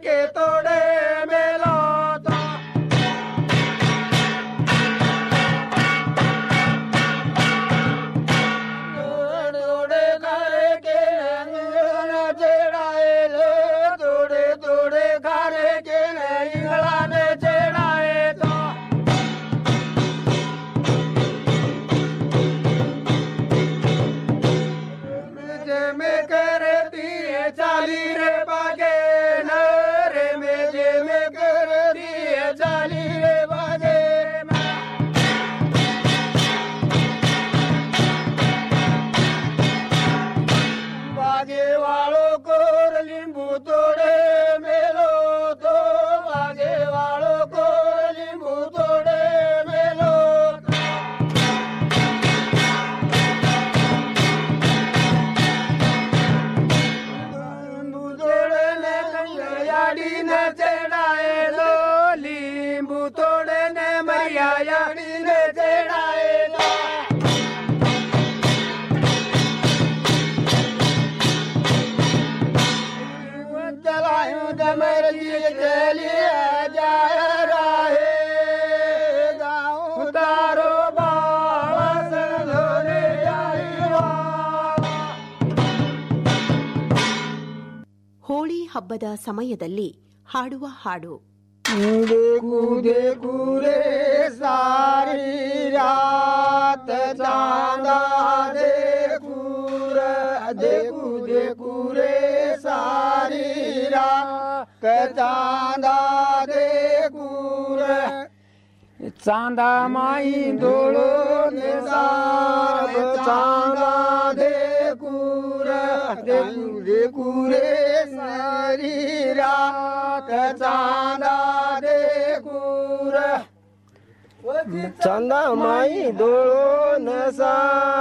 [SPEAKER 14] के तोड़े मेलो तो तोड़े घरे के इंगला चढ़ाए लो तोड़े तोड़े घरे के इंगला ने चढ़ाए तो मेजे में करती है चाली रे बागे न रे मेजे में करती है चाली रे बागे बागे वालों को नींबू तोड़े मेलो तो बागे वालों को नींबू तोड़े मेलो तोड़े ने याडी ने चढ़ाए लो लींबू तोड़े ने मैया याडी ने चढ़ाए लो चलायूं डमर लिए चलिए जाय राहे गाँव तारो बास धोने जाइवा
[SPEAKER 13] ಹೋಳಿ ಹಬ್ಬದ ಸಮಯದಲ್ಲಿ ಹಾಡುವ ಹಾಡು
[SPEAKER 14] देखू देखू रे सारी रात चांदा देखू रे देखू देखू रे सारी रात चांदा देखू रे चांदा माई डोलो ने सार चांदा देखू रे देखू देखू रे सारी रात चांदा देखू रे चंदा माई डोलो ने सार